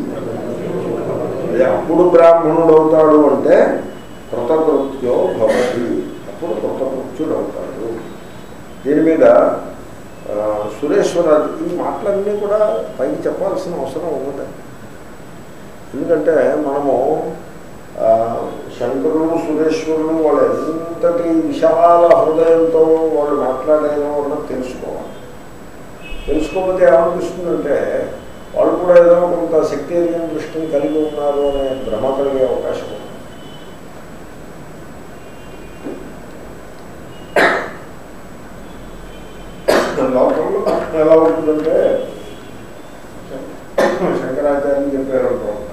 అదే అప్పుడు బ్రాహ్మణుడు అవుతాడు అంటే కృతకృత్యో భవతి అప్పుడు కృతకృత్యుడు అవుతాడు దీని మీద ఆ, సురేశ్వరాజు ఈ మాటలన్నీ కూడా పైకి చెప్పాల్సిన అవసరం ఉన్నది ఎందుకంటే మనము ఆ, శంకరులు సురేశ్వరులు వాళ్ళు ఎంతటి విశాల హృదయంతో వాళ్ళు మాట్లాడేదో అన్నది తెలుసుకోవాలి తెలుసుకోకపోతే ఏమనిపిస్తుందంటే వాళ్ళు కూడా ఏదో కొంత శక్తియుత దృష్టిని కలిగి ఉన్నారు అనే భ్రమ కలిగే అవకాశం ఉంది లోకంలో ఎలా ఉంటుందంటే శంకరాచార్యులు చెప్పారు అనుకుంటా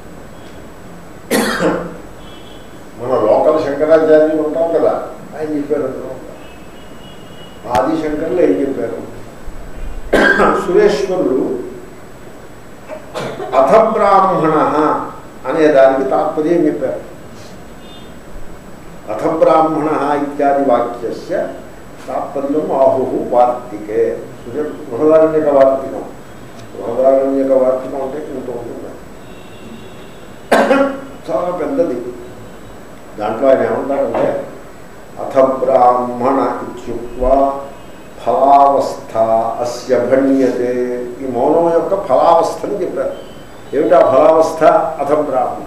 మన లోకల్ శంకరాచార్యులు ఉంటాం కదా ఆయన చెప్పారు అనుకుంటా ఆది శంకర్లు ఏం చెప్పారు సురేశ్వరుడు అథ బ్రాహ్మణ అనే దానికి తాత్పర్యం చెప్పారు అథ బ్రాహ్మణ ఇత్యాది వాక్యస్య తాత్పర్యం ఆహు వార్తికే సూర్య బృహదారణ్యక వార్తికం బృహదారణ్యక వార్తికం అంటే ఇంత ఉంటుంది చాలా పెద్దది దాంట్లో ఆయన ఏమంటారంటే అథ బ్రాహ్మణ ఇత్యుక్వా ఫలావస్థ అస్య భణ్యతే ఈ మౌనం యొక్క ఫలావస్థని చెప్పారు ఏమిటా ఫలావస్థ అథ బ్రాహ్మణ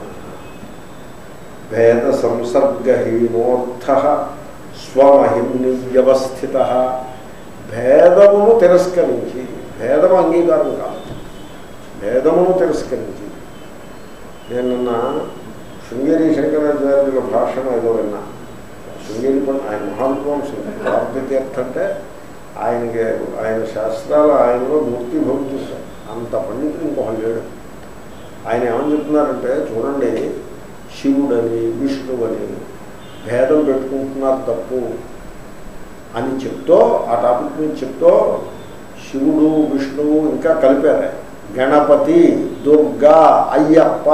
భేద సంసర్గహీనోర్థ స్వమహిమ్ని వ్యవస్థిత భేదమును తిరస్కరించి భేదము అంగీకారం కాదు భేదమును తిరస్కరించి నేను నిన్న శృంగేరి శంకరాచార్యుల భాషను ఏదో విన్నా శృంగేరి పండి ఆయన మహావిద్వాంసులు భారత తీర్థ అంటే ఆయనకి ఆయన శాస్త్రాలు ఆయనలో మూర్తి భవించేశారు అంత పండితులు ఇంకొక లేడు ఆయన ఏమని చెప్తున్నారంటే చూడండి శివుడని విష్ణువని భేదం పెట్టుకుంటున్నారు తప్పు అని చెప్తూ ఆ టాపిక్ మీద చెప్తూ శివుడు విష్ణువు ఇంకా కలిపారు గణపతి దుర్గా అయ్యప్ప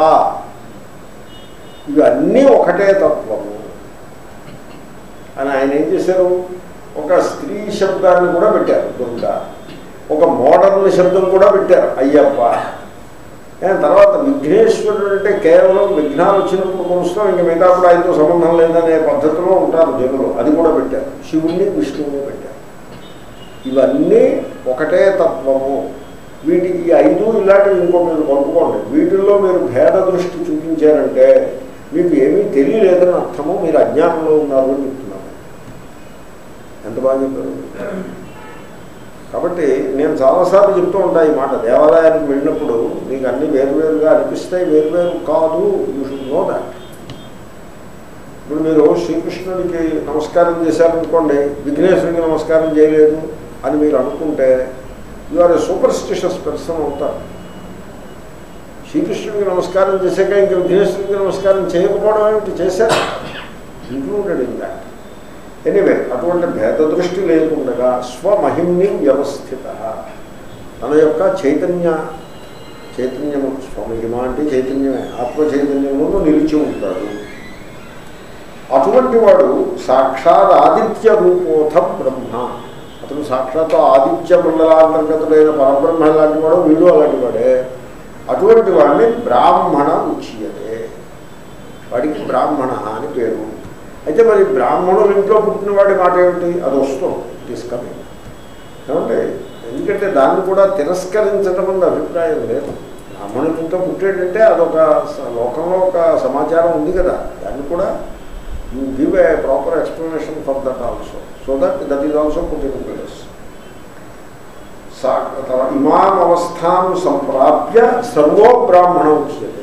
ఇవన్నీ ఒకటే తత్వము అని ఆయన ఏం చేశారు ఒక స్త్రీ శబ్దాన్ని కూడా పెట్టారు దుర్గా ఒక మోడర్న్ శబ్దం కూడా పెట్టారు అయ్యప్ప ఏ తర్వాత విఘ్నేశ్వరుడు అంటే కేవలం విఘ్నాలు వచ్చినప్పుడు కొలుస్తాం ఇంక మిగతా కూడా ఆయనతో సంబంధం లేదనే పద్ధతిలో ఉంటారు జనులు అది కూడా పెట్టారు శివుణ్ణి విష్ణువుని పెట్టారు ఇవన్నీ ఒకటే తత్వము వీటికి ఈ ఐదు ఇలాంటివి ఇంకో మీరు కనుక్కోండి వీటిల్లో మీరు భేద దృష్టి చూపించారంటే మీకు ఏమీ తెలియలేదని అర్థము మీరు అజ్ఞానంలో ఉన్నారు అని చెప్తున్నాను ఎంత బాగా చెప్పారు కాబట్టి నేను చాలాసార్లు చెప్తూ ఉంటాను ఈ మాట దేవాలయానికి వెళ్ళినప్పుడు మీకు అన్ని వేరువేరుగా అనిపిస్తాయి వేరువేరు కాదు యూ షుడ్ నో దాట్ ఇప్పుడు మీరు శ్రీకృష్ణుడికి నమస్కారం చేశారనుకోండి విఘ్నేశ్వరుడికి నమస్కారం చేయలేదు అని మీరు అనుకుంటే you are a superstitious person అవుతారు శ్రీకృష్ణుడికి నమస్కారం చేశాక ఇంక విఘ్నేశ్వరుడికి నమస్కారం చేయకపోవడం ఏమిటి చేశారు ఇంక్లూడెడ్ ఇన్ దాట్ ఎనివే అటువంటి భేద దృష్టి లేకుండా స్వమహిమ్ని వ్యవస్థిత తన యొక్క చైతన్య చైతన్యము స్వమహిమ అంటే చైతన్యమే ఆత్మ చైతన్యమును నిలిచి ఉంటాడు అటువంటి వాడు సాక్షాత్ ఆదిత్య రూపోథ బ్రహ్మ అతను సాక్షాత్ ఆదిత్య మండలాంతర్గతుడైన పరబ్రహ్మ లాంటి వాడు వీడు అలాంటి వాడే అటువంటి వాడిని బ్రాహ్మణ ఉచ్యతే వాడికి బ్రాహ్మణ అని పేరు అయితే మరి బ్రాహ్మణులు ఇంట్లో పుట్టిన వాడి మాట ఏమిటి అది వస్తుంది తీసుకొని ఏమంటే ఎందుకంటే దాన్ని కూడా తిరస్కరించడం అన్న అభిప్రాయం లేదు బ్రాహ్మణుల ఇంట్లో పుట్టాడంటే అదొక స- లోకంలో ఒక సమాచారం ఉంది కదా దాన్ని కూడా you give a proper explanation for that also so that that is also put in place సా ఇమాం అవస్థాం సంప్రాప్య సర్వో బ్రాహ్మణ ఉచ్యతే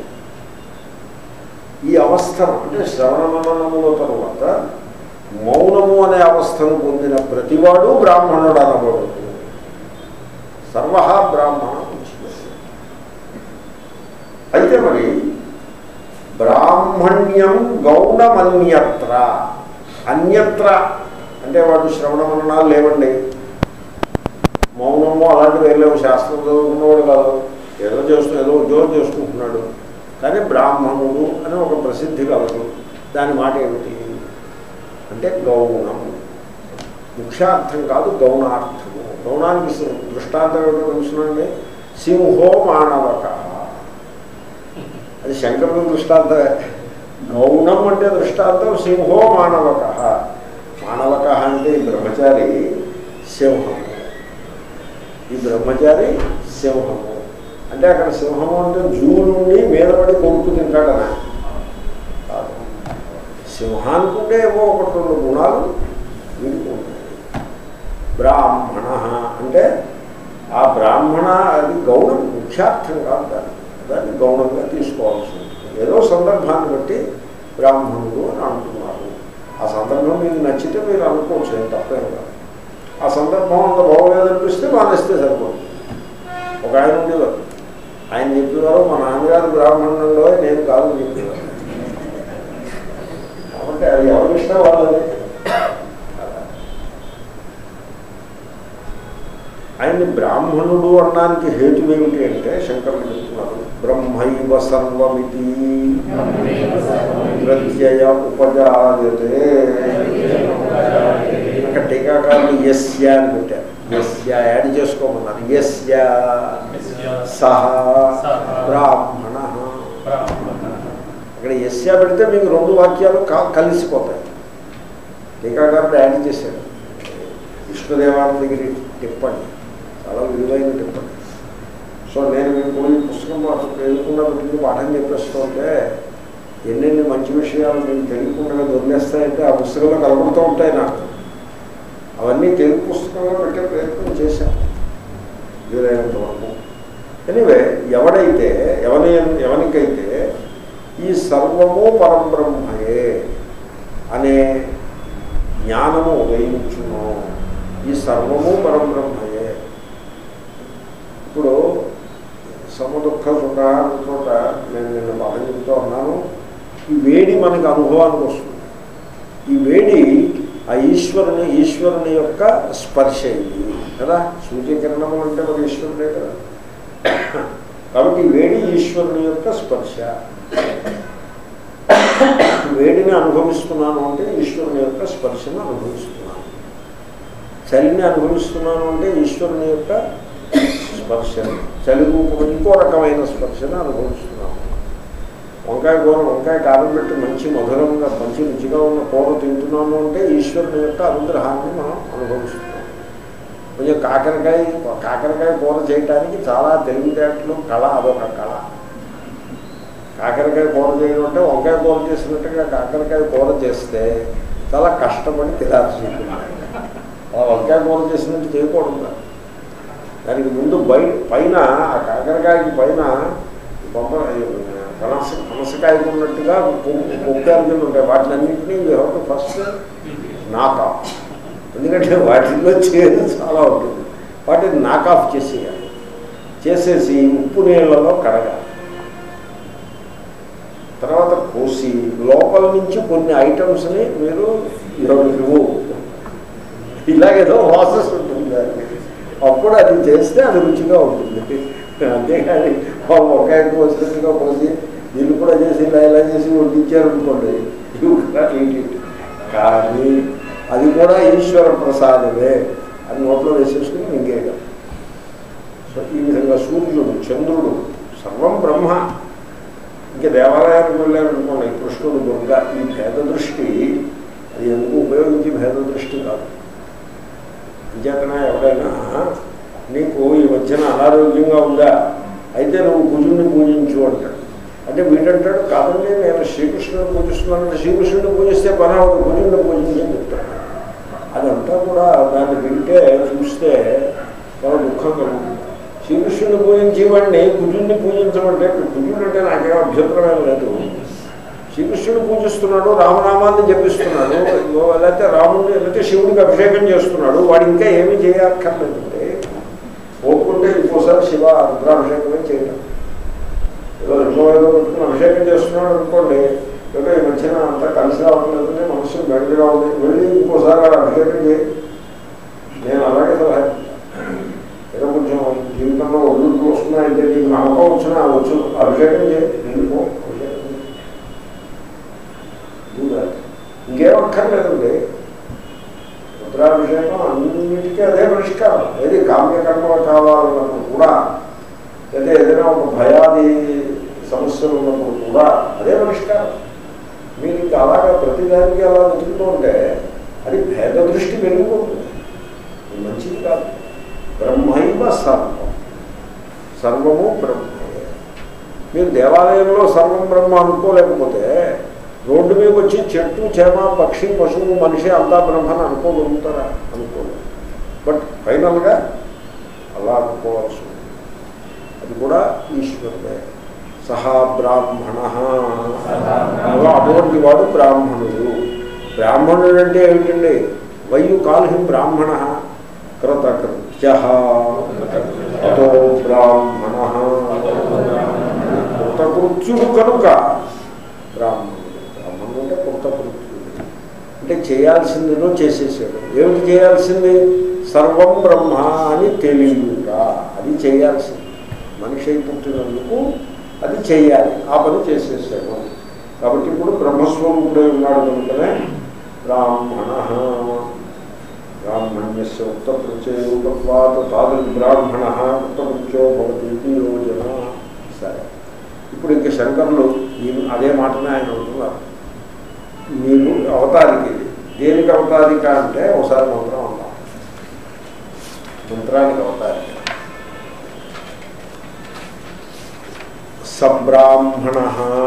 ఈ అవస్థను అంటే శ్రవణ మననముల తరువాత మౌనము అనే అవస్థను పొందిన ప్రతివాడు బ్రాహ్మణుడు అనబడు సర్వ బ్రాహ్మణ ఉచ్యతే. అయితే మరి బ్రాహ్మణ్యం గౌణమన్యత్ర అన్యత్ర అంటే వాడు శ్రవణ మననాలు లేవండి మౌనము అలాంటివి ఏం లేవు శాస్త్రం చదువుకున్నవాడు కాదు ఏదో చేస్తూ ఏదో ఉద్యోగం చేసుకుంటున్నాడు కానీ బ్రాహ్మణుడు అని ఒక ప్రసిద్ధి కలదు దాని మాట ఏమిటి అంటే గౌణం ముఖ్యార్థం కాదు గౌణార్థము గౌణానికి సి- దృష్టాంతం ఏమిటో తెలుసునండి సింహో మానవక అది శంకరుడు దృష్టాంతమే గౌణం అంటే దృష్టాంతం సింహో మానవక మానవక అంటే ఈ బ్రహ్మచారి సింహము ఈ బ్రహ్మచారి సింహము అంటే అక్కడ సింహము అంటే జూ నుండి మీద పడి కొడుకు తింటాడనా కాదు సింహానికి ఉండే ఏవో ఒకటి రెండు గుణాలు వీడికి ఉంటాయి బ్రాహ్మణ అంటే ఆ బ్రాహ్మణ అది గౌణం ముఖ్యార్థం కాదు దాన్ని దాన్ని గౌణంగా తీసుకోవాల్సి ఉంటుంది ఏదో సందర్భాన్ని బట్టి బ్రాహ్మణుడు అని అంటున్నారు ఆ సందర్భం మీకు నచ్చితే మీరు అనుకోవచ్చు ఏం తప్పేం కాదు ఆ సందర్భం అంత బాగోలేదనిపిస్తే మానేస్తే సరిపోతుంది ఒక ఆయన ఉండేవారు ఆయన చెప్పేవారు మా నాన్నగారు బ్రాహ్మణుల్లో నేను కాదు అని చెప్పేవారు కాబట్టి అది ఎవరి ఇష్టం వాళ్ళది ఆయన్ని బ్రాహ్మణుడు అనడానికి హేతు ఏమిటి అంటే శంకరుడు చెప్తున్నారు బ్రహ్మైవ సర్వమితి ప్రత్యయ ఉపజాయతే అక్కడ టీకాకారులు యస్య అని పెట్టారు యస్య యాడ్ చేసుకోమన్నారు యస్య సహ బ్రాహ్మణ అక్కడ యస్య పెడితే మీకు రెండు వాక్యాలు కా- కలిసిపోతాయి టీకాకారుడు యాడ్ చేశాడు విష్ణుదేవానంద దగ్గర టిప్పండి చాలా విలువైన టిప్పండి సో నేను మీకు ఈ పుస్తకం పాఠం ఎదుర్కొన్న పెట్టుకుని పాఠం చెప్పేస్తుంటే ఎన్నెన్ని మంచి విషయాలు మీకు తెలియకుండా దొరికేస్తాయంటే ఆ పుస్తకంలో కనబడుతూ ఉంటాయి నాకు అవన్నీ తెలుగు పుస్తకంలో పెట్టే ప్రయత్నం చేశాను వీలైనంత వరకు ఎనివే ఎవడైతే ఎవని ఎవరికైతే ఈ సర్వము పరబ్రహ్మయే అనే జ్ఞానము ఉదయించును ఈ సర్వము పరబ్రహ్మయే ఇప్పుడు సమదుఃఖ సుఖ చోట నేను నిన్న బాగా చెప్తూ ఉన్నాను ఈ వేడి మనకి అనుభవానికి వస్తుంది ఈ వేడి ఆ ఈశ్వరుని ఈశ్వరుని యొక్క స్పర్శ ఇది కదా సూర్యకిరణములు అంటే మరి ఈశ్వరుడే కదా కాబట్టి ఈ వేడి ఈశ్వరుని యొక్క స్పర్శ వేడిని అనుభవిస్తున్నాను అంటే ఈశ్వరుని యొక్క స్పర్శను అనుభవిస్తున్నాను చలిని అనుభవిస్తున్నాను అంటే ఈశ్వరుని యొక్క స్పర్శను చలి రూపం ఇంకో రకమైన స్పర్శను అనుభవిస్తున్నాము వంకాయ కూర వంకాయ కారం పెట్టి మంచి మధురంగా మంచి రుచిగా ఉన్న కూర తింటున్నాము అంటే ఈశ్వరుని యొక్క అనుగ్రహాన్ని మనం అనుభవిస్తున్నాం కొంచెం కాకరకాయ కాకరకాయ కూర చేయడానికి చాలా తెలివితేటలు కళ అదొక కళ కాకరకాయ కూర చేయడం అంటే వంకాయ కూర చేసినట్టుగా కాకరకాయ కూర చేస్తే చాలా కష్టపడి తినాల్సి ఉంటుంది ఆ వంకాయ కూర చేసినట్టు చేయకూడదు దానికి ముందు బయట పైన ఆ కాకరకాయకి పైన బొమ్మ పనస పనసకాయకు ఉన్నట్టుగా కుక్కలు కింద ఉంటాయి వాటిని అన్నింటినీ ఫస్ట్ నాక్ ఆఫ్ ఎందుకంటే వాటిల్లో చేదు చాలా ఉంటుంది వాటిని నాక్ ఆఫ్ చేసేయాలి చేసేసి ఉప్పు నీళ్ళలో కడగాలి తర్వాత కోసి లోపల నుంచి కొన్ని ఐటమ్స్ని మీరు రిమూవ్ ఇలాగేదో ప్రాసెస్ ఉంటుంది దానికి అప్పుడు అది చేస్తే అది రుచిగా ఉంటుంది అంతేకాని ఒక ఎక్కువ వచ్చినట్టుగా పోసి వీళ్ళు కూడా చేసి ఇలా ఇలా చేసి వడ్డించారనుకోండి ఇవి కూడా ఏంటి కానీ అది కూడా ఈశ్వర ప్రసాదమే అది నోట్లో వేసేసుకుని మింగేయడం సో ఈ విధంగా సూర్యుడు చంద్రుడు సర్వం బ్రహ్మ ఇంకా దేవాలయానికి వెళ్ళారనుకోండి కృష్ణుడు దుర్గ ఈ భేద దృష్టి అది ఎందుకు ఉపయోగించి భేద దృష్టి కాదు అంచేతన ఎవడైనా నీకు ఈ మధ్యన అనారోగ్యంగా ఉందా అయితే నువ్వు కుజుడిని పూజించు అంటాడు అంటే వీడంటాడు కాదండి నేను శ్రీకృష్ణుని పూజిస్తున్నానంటే శ్రీకృష్ణుని పూజిస్తే పని అవ్వదు కుజుడిని పూజించని చెప్తాడు అదంతా కూడా దాన్ని వింటే చూస్తే చాలా దుఃఖం కలుగుతుంది శ్రీకృష్ణుని పూజించేవాడిని కుజుడిని పూజించమంటే కుజుడు అంటే నాకేం అభ్యంతరమేం లేదు శ్రీకృష్ణుడు పూజిస్తున్నాడు రామనామాన్ని జపిస్తున్నాడు లేకపోతే రాముడిని లేకపోతే శివుడికి అభిషేకం చేస్తున్నాడు వాడు ఇంకా ఏమీ చేయక్కర్లేదండి ఓపుకుంటే ఇంకోసారి శివ రుద్రాభిషేకమే చేయడం ఏదో ఇంట్లో ఏదో పెట్టుకుని అభిషేకం చేస్తున్నాడు అనుకోండి ఏదో ఈ మధ్యన అంతా కలిసి రావట్లేదని మనసు బెండగా ఉంది వెళ్ళి ఇంకోసారి వాడు అభిషేకం చేయి నేను అలాగే సలహా ఏదో కొంచెం జీవితంలో ఒళ్ళు వస్తున్నాయంటే నీకు నమ్మకం వచ్చినా వచ్చు అభిషేకం చేయి వెళ్ళిపో అభిషేకం చేయి ఇంకేం అక్కర్లేదండి రుద్రాభిషేకం అన్నిటికీ అదే పరిష్కారం ఏది కామ్యకర్మలు కావాలన్నప్పుడు కూడా లేదా ఏదైనా ఒక భయాది సమస్యలు ఉన్నప్పుడు కూడా అదే పరిష్కారం మీరు ఇంకా అలాగా ప్రతిదానికి అలా వెతుకుతూ ఉంటే అది భేద దృష్టి పెరిగిపోతుంది ఇది మంచిది కాదు బ్రహ్మైవ సర్వం సర్వము బ్రహ్మయే మీరు దేవాలయంలో సర్వం బ్రహ్మ అనుకోలేకపోతే రోడ్డు మీద వచ్చి చెట్టు చేమ పక్షి పశువు మనిషి అంతా బ్రహ్మని అనుకోగలుగుతారా అనుకోలేదు బట్ ఫైనల్గా అలా అనుకోవాల్సి ఉంది అది కూడా ఈశ్వరుడే సహా బ్రాహ్మణ అటువంటి వాడు బ్రాహ్మణుడు బ్రాహ్మణుడు అంటే ఏమిటండి వయ్యు కాలు బ్రాహ్మణ కృతకృత్య అతో బ్రాహ్మణ కృతకృత్యుడు కనుక బ్రాహ్మణుడు బ్రాహ్మణుడు అంటే కృతకృత్యుడు అంటే చేయాల్సిందిలో చేసేసాడు ఏమిటి చేయాల్సింది సర్వం బ్రహ్మ అని తెలియట అది చేయాల్సింది మనిషి అయి పుట్టినందుకు అది చేయాలి ఆ పని చేసేసాడు కాబట్టి ఇప్పుడు బ్రహ్మస్వరూపుడే ఉన్నాడు కనుకనే బ్రాహ్మణ బ్రాహ్మణ్యస్య ఉక్త ప్రత్యయూపత్వాత తాదృ బ్రాహ్మణ ఉత్తమృత్యో భవతి ఇది యోజన సరే ఇప్పుడు ఇంక శంకర్లు నేను అదే మాటనే ఆయన అంటున్నారు మీరు అవతారికి ఇది దేనికి అవతారిక అంటే ఒకసారి మంత్రం అందాం మంత్రానికి అవతారిక సబ్రాహ్మణ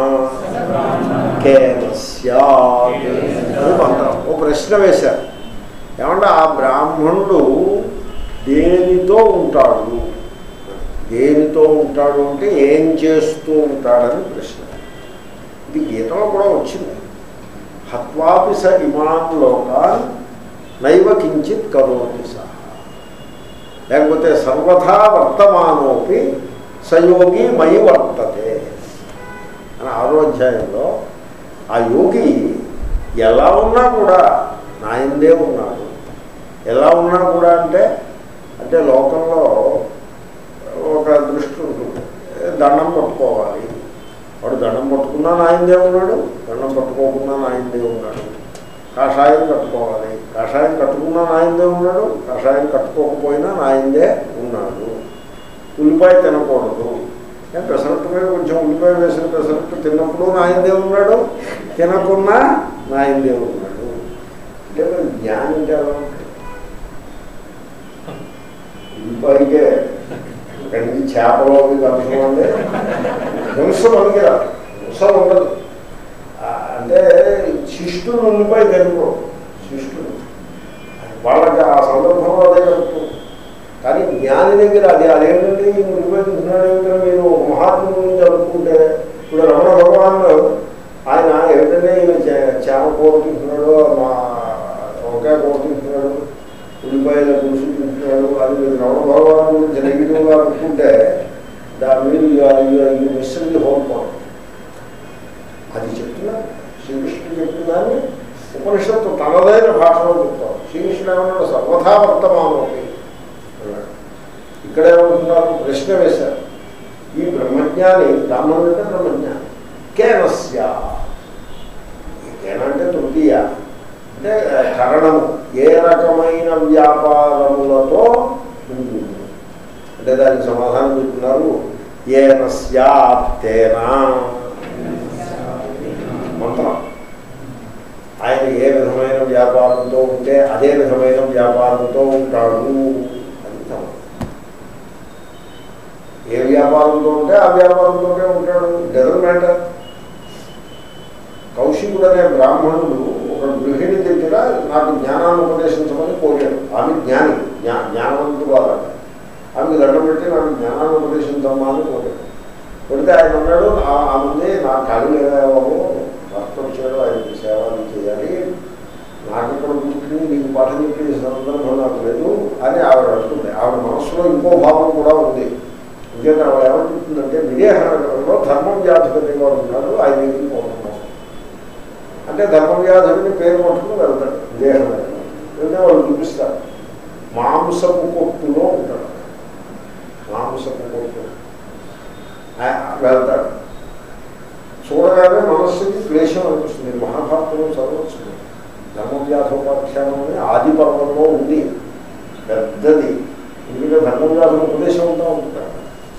కేన సత్ అని మంత్రం ఓ ప్రశ్న వేశారు ఏమంటే ఆ బ్రాహ్మణుడు దేనితో ఉంటాడు దేనితో ఉంటాడు అంటే ఏం చేస్తూ ఉంటాడని ప్రశ్న ఇది గీతలో కూడా వచ్చింది హత్వాపి స ఇమాన్ లోకాన్ నైవ కించిత్ కరోతి సహ లేకపోతే సర్వథా వర్తమానోపి సయోగి మయి వర్తతే అని ఆరో అధ్యాయంలో ఆ యోగి ఎలా ఉన్నా కూడా నాయందే ఉన్నాడు ఎలా ఉన్నా కూడా అంటే అంటే లోకంలో ఒక దృష్టి ఉంటుంది దండం పట్టుకోవాలి వాడు దండం పట్టుకున్నా నాయందే ఉన్నాడు దండం పట్టుకోకుండా నాయందే ఉన్నాడు కాషాయం కట్టుకోవాలి కాషాయం కట్టుకున్నా నాయందే ఉన్నాడు కాషాయం కట్టుకోకపోయినా నాయందే ఉన్నాడు ఉల్లిపాయ తినకూడదు నేను పెసరట్టు మీద కొంచెం ఉల్లిపాయ వేసిన పెసరట్టు తిన్నప్పుడు నాయందే ఉన్నాడు తినకున్నా నాయందే ఉన్నాడు అంటే మరి జ్ఞానం అంటే ఎలా ఉంటుంది ఉల్లిపాయకే ఇక్కడి నుంచి చేపలు అవి కలుసుకోండి హింస పనికిరా హింస ఉండదు ఆ, అంటే శిష్టులు ఉల్లిపాయ తెలుగు శిష్టులు వాళ్ళకి ఆ సందర్భంలో అదే కలుపుతుంది కానీ జ్ఞాని దగ్గర అది అదేంటంటే ఈ ఉల్లిపాయ తింటున్నాడు ఏమిటో మీరు ఒక మహాత్ముల గురించి అనుకుంటే ఇప్పుడు రమణ భగవాన్ ఆయన ఏమిటంటే ఈయన చే- చేమ కూర తింటున్నాడు మా వంకాయ కూర తింటున్నాడు ఉల్లిపాయల పులుసు తింటున్నాడు అది మీరు రమణ భగవాన్ గురించి నెగిటివ్గా అనుకుంటే దా మీరు మిస్సరీ హోల్ పాయింట్ అది చెప్తున్నారు శ్రీకృష్ణుడు చెప్తున్నాను ఉపనిషత్తు తనదైన భాషలో చెప్తారు శ్రీకృష్ణుడు ఏమన్నాడు సర్వథా వర్తమానోపి అన్నాడు ఇక్కడ ఏమంటున్నారు ప్రశ్న వేశారు ఈ బ్రహ్మజ్ఞాని బ్రాహ్మణుడు అంటే బ్రహ్మజ్ఞాని కేనస్య ఈ కేన అంటే తృతీయ అంటే కరణము ఏ రకమైన వ్యాపారములతో ఉంటుంది అంటే దానికి సమాధానం చెప్తున్నారు ఏన స్యాత్తేనా మంత్రం ఆయన ఏ విధమైన వ్యాపారంతో ఉంటే అదే విధమైన వ్యాపారంతో ఉంటాడు అని తమ ఏ వ్యాపారంతో ఉంటే ఆ వ్యాపారంతోనే ఉంటాడు డజన్ మ్యాటర్ కౌశికుడు అనే బ్రాహ్మణుడు ఒక గృహిణి దగ్గర నాకు జ్ఞానాన్ని ఉపదేశించమని కోరాడు ఆమె జ్ఞాని జ్ఞా జ్ఞానవంతుడు వాళ్ళ ఆమెకు దండం పెట్టి నాకు జ్ఞానాన్ని ఉపదేశించమ్మా అని కోరాడు కొడితే ఆయన అన్నాడు "ఆ- ఆమె నా ఖాళీ లేదా బాబు భర్త వచ్చాడు ఆయనకి సేవలు చేయాలి నాకు ఇక్కడ కూర్చుని నీకు పాఠం చెప్పే సందర్భం నాకు లేదు అని ఆవిడ అంటుంది ఆవిడ మనసులో ఇంకో భావం కూడా ఉంది ఇంకేత ఆవిడ ఏమంటుందంటే విదేహనగరంలో ధర్మం వ్యాధులని వాడు ఉన్నాడు ఆయన దగ్గరికి పోతున్నాం అంటే ధర్మవ్యాధుడిని పేరు పట్టుకుని వెళ్తాడు విదేహనగరం వెళ్తే వాళ్ళు చూపిస్తారు మాంసపు కొట్టులో ఉంటాడు మాంసపు కొట్టు ఆ- వెళ్తాడు చూడగానే మనస్సుకి క్లేశం అనిపిస్తుంది మీరు మహాభారతంలో చదవచ్చు ధర్మవ్యాధోపాఖ్యానం అని ఆది పర్వంలో ఉంది పెద్దది ఎందుకంటే ధర్మవ్యాధం ఉపదేశం ఉంటా ఉంటాడు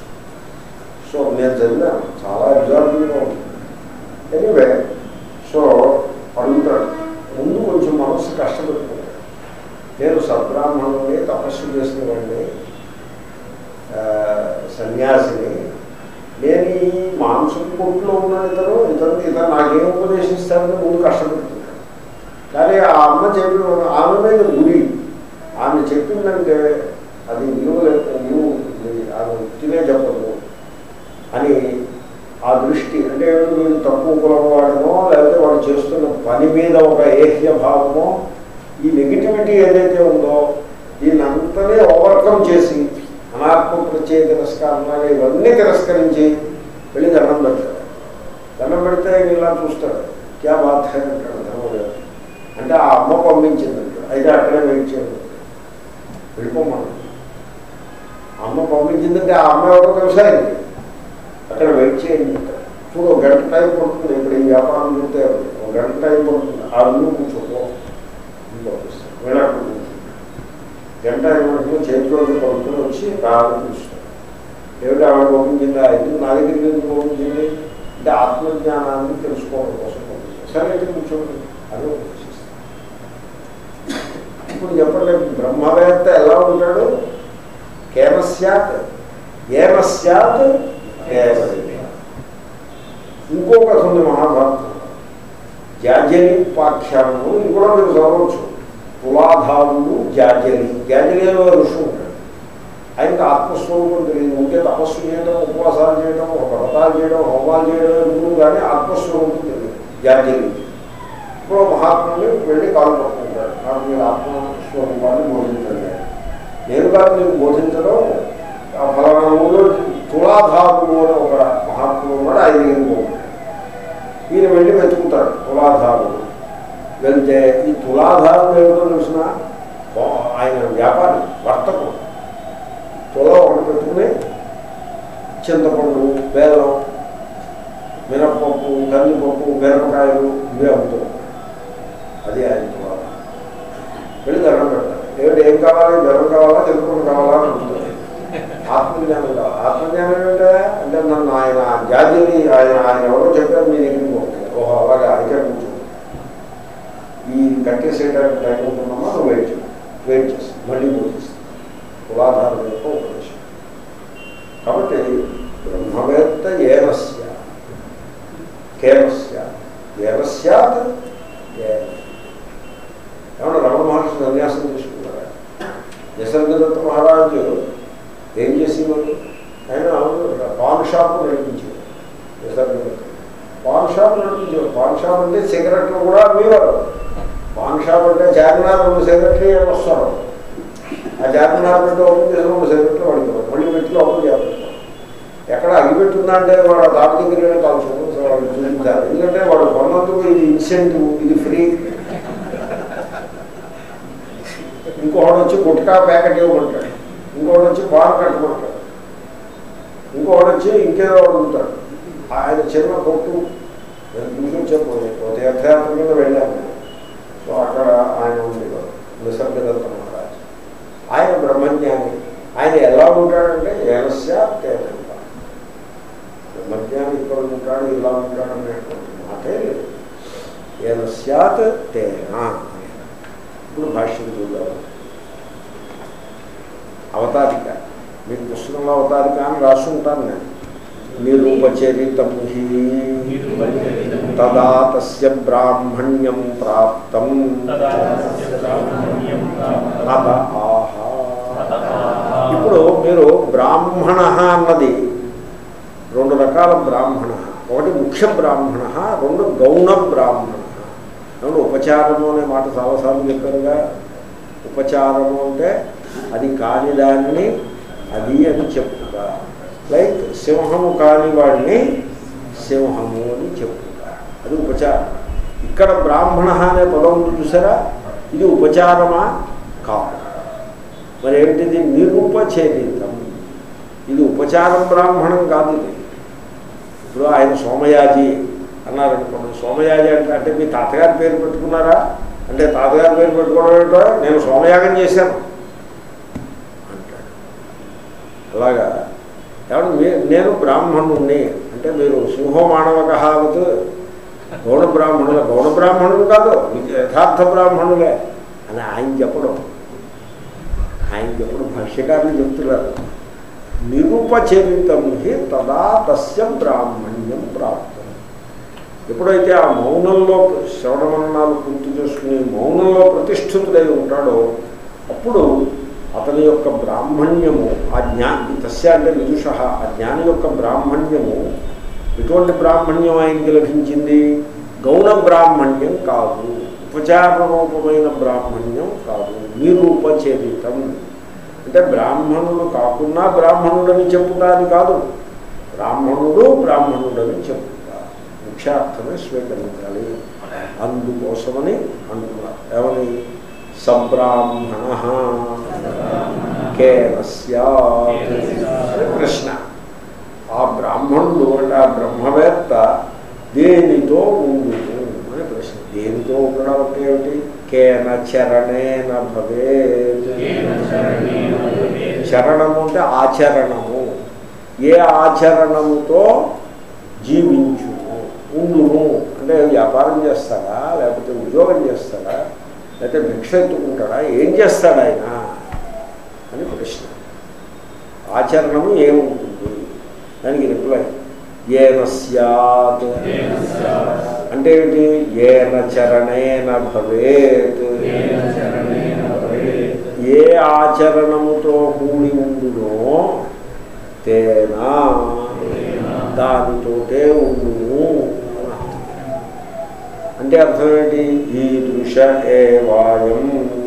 సో నేను చదివాను చాలా ఎగ్జాంపుల్గా ఉంటుంది ఎనీవే సో అడుగుతాడు ముందు కొంచెం మనస్సు కష్టపెట్టుకుంటాడు నేను సద్బ్రాహ్మణుని తపస్సు చేసిన వాడిని ఆ, సన్యాసిని నేను ఈ మాంసం కొట్టులో ఉన్నాను ఇతను ఇతను ఇతను నాకేం ఉపదేశిస్తానని ముందు కష్టపెడుతున్నాడు కానీ ఆ అమ్మ చెప్పిన ఆమె మీద గురి ఆమె చెప్పిందంటే అది విలువలేదు విలువ ఉంటుంది ఆమె తినే చెప్పదు అని ఆ దృష్టి అంటే వీళ్ళు తక్కువ కులం వాడనో లేకపోతే వాడు చేస్తున్న పని మీద ఒక ఏహ్య భావమో ఈ నెగిటివిటీ ఏదైతే ఉందో దీన్నంతనే ఓవర్కమ్ చేసి అనాత్మ ప్రత్యేక తిరస్కారంలాగా ఇవన్నీ తిరస్కరించి వెళ్ళి దండం పెడతాడు దండం పెడితే ఈయన ఇలా చూస్తాడు క్యా బాధ హై అంటాడు ధర్మదేవుడు అంటే ఆ అమ్మ పంపించింది అంటాడు అయితే అక్కడే వెయిట్ చేయండి వెళ్ళిపోమన్నాడు అమ్మ పంపించిందంటే ఆ అమ్మ ఎవరో తెలుసా ఆయనకి అక్కడ వెయిట్ చేయండి అంటాడు. చూడు ఒక గంట టైం పడుతుంది ఇప్పుడు ఈ వ్యాపారం చూస్తే ఒక గంట టైం పడుతుంది ఆ రూమ్ కూర్చోపో పంపిస్తాను వెళ్ళాడు కూర్చుంటాడు. గంట ఏమంటే చేతిలో పడుకుని వచ్చి రావాలని చూస్తాడు ఏమిటి ఆవిడ పంపించిందా ఎందుకు నా దగ్గరికి ఎందుకు పంపించింది అంటే ఆత్మజ్ఞానాన్ని తెలుసుకోవడం కోసం పంపించింది సరే అయితే కూర్చోండి అని ఉపదేశిస్తాను ఇప్పుడు చెప్పండి బ్రహ్మవేత్త ఎలా ఉంటాడు కేవస్యాత్ ఏమ స్యాత్ కేవలం ఇంకో కథ ఉంది మహాభారతం జాజలి ఉపాఖ్యానము ఇది కూడా మీరు చదవచ్చు తులాధారుడు జాజలి జాజలిలో ఋషి ఉంటాడు ఆయనకు ఆత్మస్వరూపం తెలియదు ఉంటే తపస్సు చేయడం ఉపవాసాలు చేయడం వ్రతాలు చేయడం హోమాలు చేయడం ఎందుకు కానీ ఆత్మస్వరూపం తెలియదు జాజలి ఇప్పుడు మహాత్ముని వెళ్ళి కాలు పట్టుకుంటాడు నాకు మీరు ఆత్మస్వరూపాన్ని బోధించండి నేను కాదు మీకు బోధించడం ఆ ఫలానా ఊళ్ళో తులాధారుడు అని ఒక మహాత్ముడు ఉన్నాడు ఆయన దగ్గరికి పోతాడు ఈయన వెళ్ళి వెతుకుతాడు తులాధారుడు వెళ్తే ఈ తులాధారుడు ఏమిటో తెలిసిన ఆయన వ్యాపారి వర్తకుడు తుల ఒకటి పెట్టుకుని చింతపండు బేదం మినప్పప్పు కందిపప్పు మిరపకాయలు ఇవే అమ్ముతారు అది ఆయన తులాధారం వెళ్ళి దండం పెడతారు ఏమిటి ఏం కావాలి బెల్లం కావాలా చింతపండు కావాలా అని అడుగుతారు ఆత్మజ్ఞానం కావాలి ఆత్మజ్ఞానం ఏంటంటే అంటే నన్ను ఆయన జాతిని ఆయన ఆయన ఎవరో చెప్పారు మీ దగ్గరికి పోతుంది ఓహో అలాగా అయితే కూర్చో ఈ కట్టేసేయడానికి టైం ఉంటున్నామా నువ్వు వెయిట్ చేయి వెయిట్ చేసి మళ్ళీ బోధిస్తాను కులాధారం యొక్క ఉపదేశం కాబట్టి బ్రహ్మవేత్త ఏనస్య కేనస్య ఏనస్యాత్ ఏన ఏమన్నా రమణ మహర్షి సన్యాసం తీసుకున్నారా నిసర్గదత్త మహారాజు ఏం చేసేవాడు ఆయన పాన్ షాప్ నడిపించేవాడు నిసర్గదత్త పాన్ షాప్ నడిపించేవాడు పాన్ షాప్ అంటే సిగరెట్లు కూడా అమ్మేవారు పాన్ షాప్ అంటే చార్మినార్ రెండు సిగరెట్లు ఏమి వస్తారు ఆ చార్మినార్ పెట్టి ఓపెన్ చేసిన రెండు సిగరెట్లు వాడుకోవాలి మళ్ళీ పెట్టి ఓపెన్ చేస్తారు ఎక్కడ అగిపెట్టుందా అంటే వాడు తాట దగ్గర కాల్చుకోవాలి వాడు చూపించాలి ఎందుకంటే వాడు కొన్నందుకు ఇది ఇన్సెంటివ్ ఇది ఫ్రీ ఇంకొకటి వచ్చి గుట్కా ప్యాకెట్ ఇవ్వమంటాడు ఇంకొకటి వచ్చి బార్ కట్టమంటాడు ఇంకొకటి వచ్చి ఇంకేదో అడుగుతాడు ఆయన చిన్న కొట్టు నేను చూసి చెప్పలేదు ఒక తీర్థయాత్ర మీద వెళ్ళాను నేను. సో అక్కడ ఆయన ఉండేవారు నిసర్గదత్త మహారాజ్ ఆయన బ్రహ్మజ్ఞాని ఆయన ఎలా ఉంటాడంటే ఏనస్య తేనంట బ్రహ్మజ్ఞాని ఇక్కడ ఉంటాడు ఇలా ఉంటాడు అనేటువంటి మాటే లేదు ఏన సత్ తేనా ఇప్పుడు భాష్యం చూద్దాం అవతారిక మీకు పుస్తకంలో అవతారిక అని రాసి ఉంటాను నేను నిరూపచరితం హి తదా తస్య బ్రాహ్మణ్యం ప్రాప్తం అత ఆహా ఇప్పుడు మీరు బ్రాహ్మణ అన్నది రెండు రకాల బ్రాహ్మణ ఒకటి ముఖ్య బ్రాహ్మణ రెండు గౌణ బ్రాహ్మణ రెండు ఉపచారము అనే మాట చాలాసార్లు చెప్పారుగా ఉపచారము అంటే అది కాని దాన్ని అది అని చెప్పుగా లైక్ సింహము కాని వాడిని సింహము అని చెప్పుగా అది ఉపచారం ఇక్కడ బ్రాహ్మణ అనే పదం ఉంది చూసారా ఇది ఉపచారమా కాదు మరి ఏంటిది నిరుపచేరితం ఇది ఉపచారం బ్రాహ్మణం కాదు ఇది ఇప్పుడు ఆయన సోమయాజి అన్నారనుకోండి సోమయాజి అంటే అంటే మీ తాతగారి పేరు పెట్టుకున్నారా అంటే తాతగారి పేరు పెట్టుకోవడం ఏంటో నేను సోమయాగం చేశాను అంటాడు అలాగా ఏమన్నా మీ నేను బ్రాహ్మణుణ్ణి అంటే మీరు సింహో మానవకహావత్ గౌణ బ్రాహ్మణులు గౌణ బ్రాహ్మణులు కాదు మీకు యథార్థ బ్రాహ్మణులే అని ఆయన చెప్పడం ఆయన చెప్పడం భాష్యకారులు చెప్తున్నారు నిరుపచరితం హి తదా తస్య బ్రాహ్మణ్యం ప్రాప్తం ఎప్పుడైతే ఆ మౌనంలో శ్రవణమన్నాలు పూర్తి చేసుకుని మౌనంలో ప్రతిష్ఠితుడై ఉంటాడో అప్పుడు అతని యొక్క బ్రాహ్మణ్యము ఆ జ్ఞాని తస్య అంటే విదుష ఆ జ్ఞాని యొక్క బ్రాహ్మణ్యము ఎటువంటి బ్రాహ్మణ్యం ఆయనకి లభించింది గౌణ బ్రాహ్మణ్యం కాదు ఉపచార రూపమైన బ్రాహ్మణ్యం కాదు నిరూపచరితం అంటే బ్రాహ్మణుడు కాకుండా బ్రాహ్మణుడని చెప్పుటాని కాదు బ్రాహ్మణుడు బ్రాహ్మణుడని చెప్పుట ముఖ్యార్థమే స్వీకరించాలి అందుకోసమని అంటున్నారు ఏమని సబ్రాహ్మణ కేనస్యాత్ అని ప్రశ్న ఆ బ్రాహ్మణుడు అంటే ఆ బ్రహ్మవేత్త దేనితో ఉండును అని ప్రశ్న దేనితో ఉండడం అంటే ఏమిటి కేన చరణేన భవేత్ చరణము అంటే ఆచరణము ఏ ఆచరణముతో జీవించును ఉండును అంటే వ్యాపారం చేస్తాడా లేకపోతే ఉద్యోగం చేస్తాడా లేకపోతే భిక్ష ఎత్తుకుంటాడా ఏం చేస్తాడు ఆయన అని ప్రశ్న ఆచరణము ఏముంటుంది దానికి రిప్లై ఏన సత్ అంటే ఏంటి ఏన చరణేన భవేత్ ఏ ఆచరణముతో కూడి ఉండునో తేనా దానితోటే ఉండును అని అర్థం. అంటే అర్థం ఏంటి ఈ దృశ ఏవాయం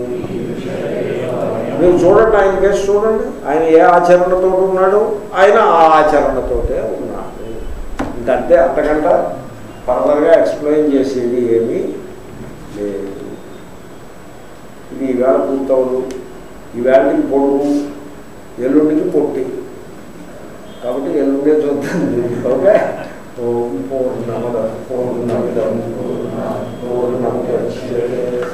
మీరు చూడండి ఆయన కేసు చూడండి ఆయన ఏ ఆచరణతో ఉన్నాడు ఆయన ఆ ఆచరణతోటే ఉన్నాడు ఇంకంతే అంతకంట ఫర్దర్గా ఎక్స్ప్లెయిన్ చేసేది ఏమీ లేదు ఇది ఈవేళ పూర్తవదు ఈవేళకి పొడుగు ఎల్లుండికి పొట్టి కాబట్టి ఎల్లుండే చూద్దాం ఓకే ఓం పూర్ణమద పూర్ణమిదం పూర్ణముద్యతే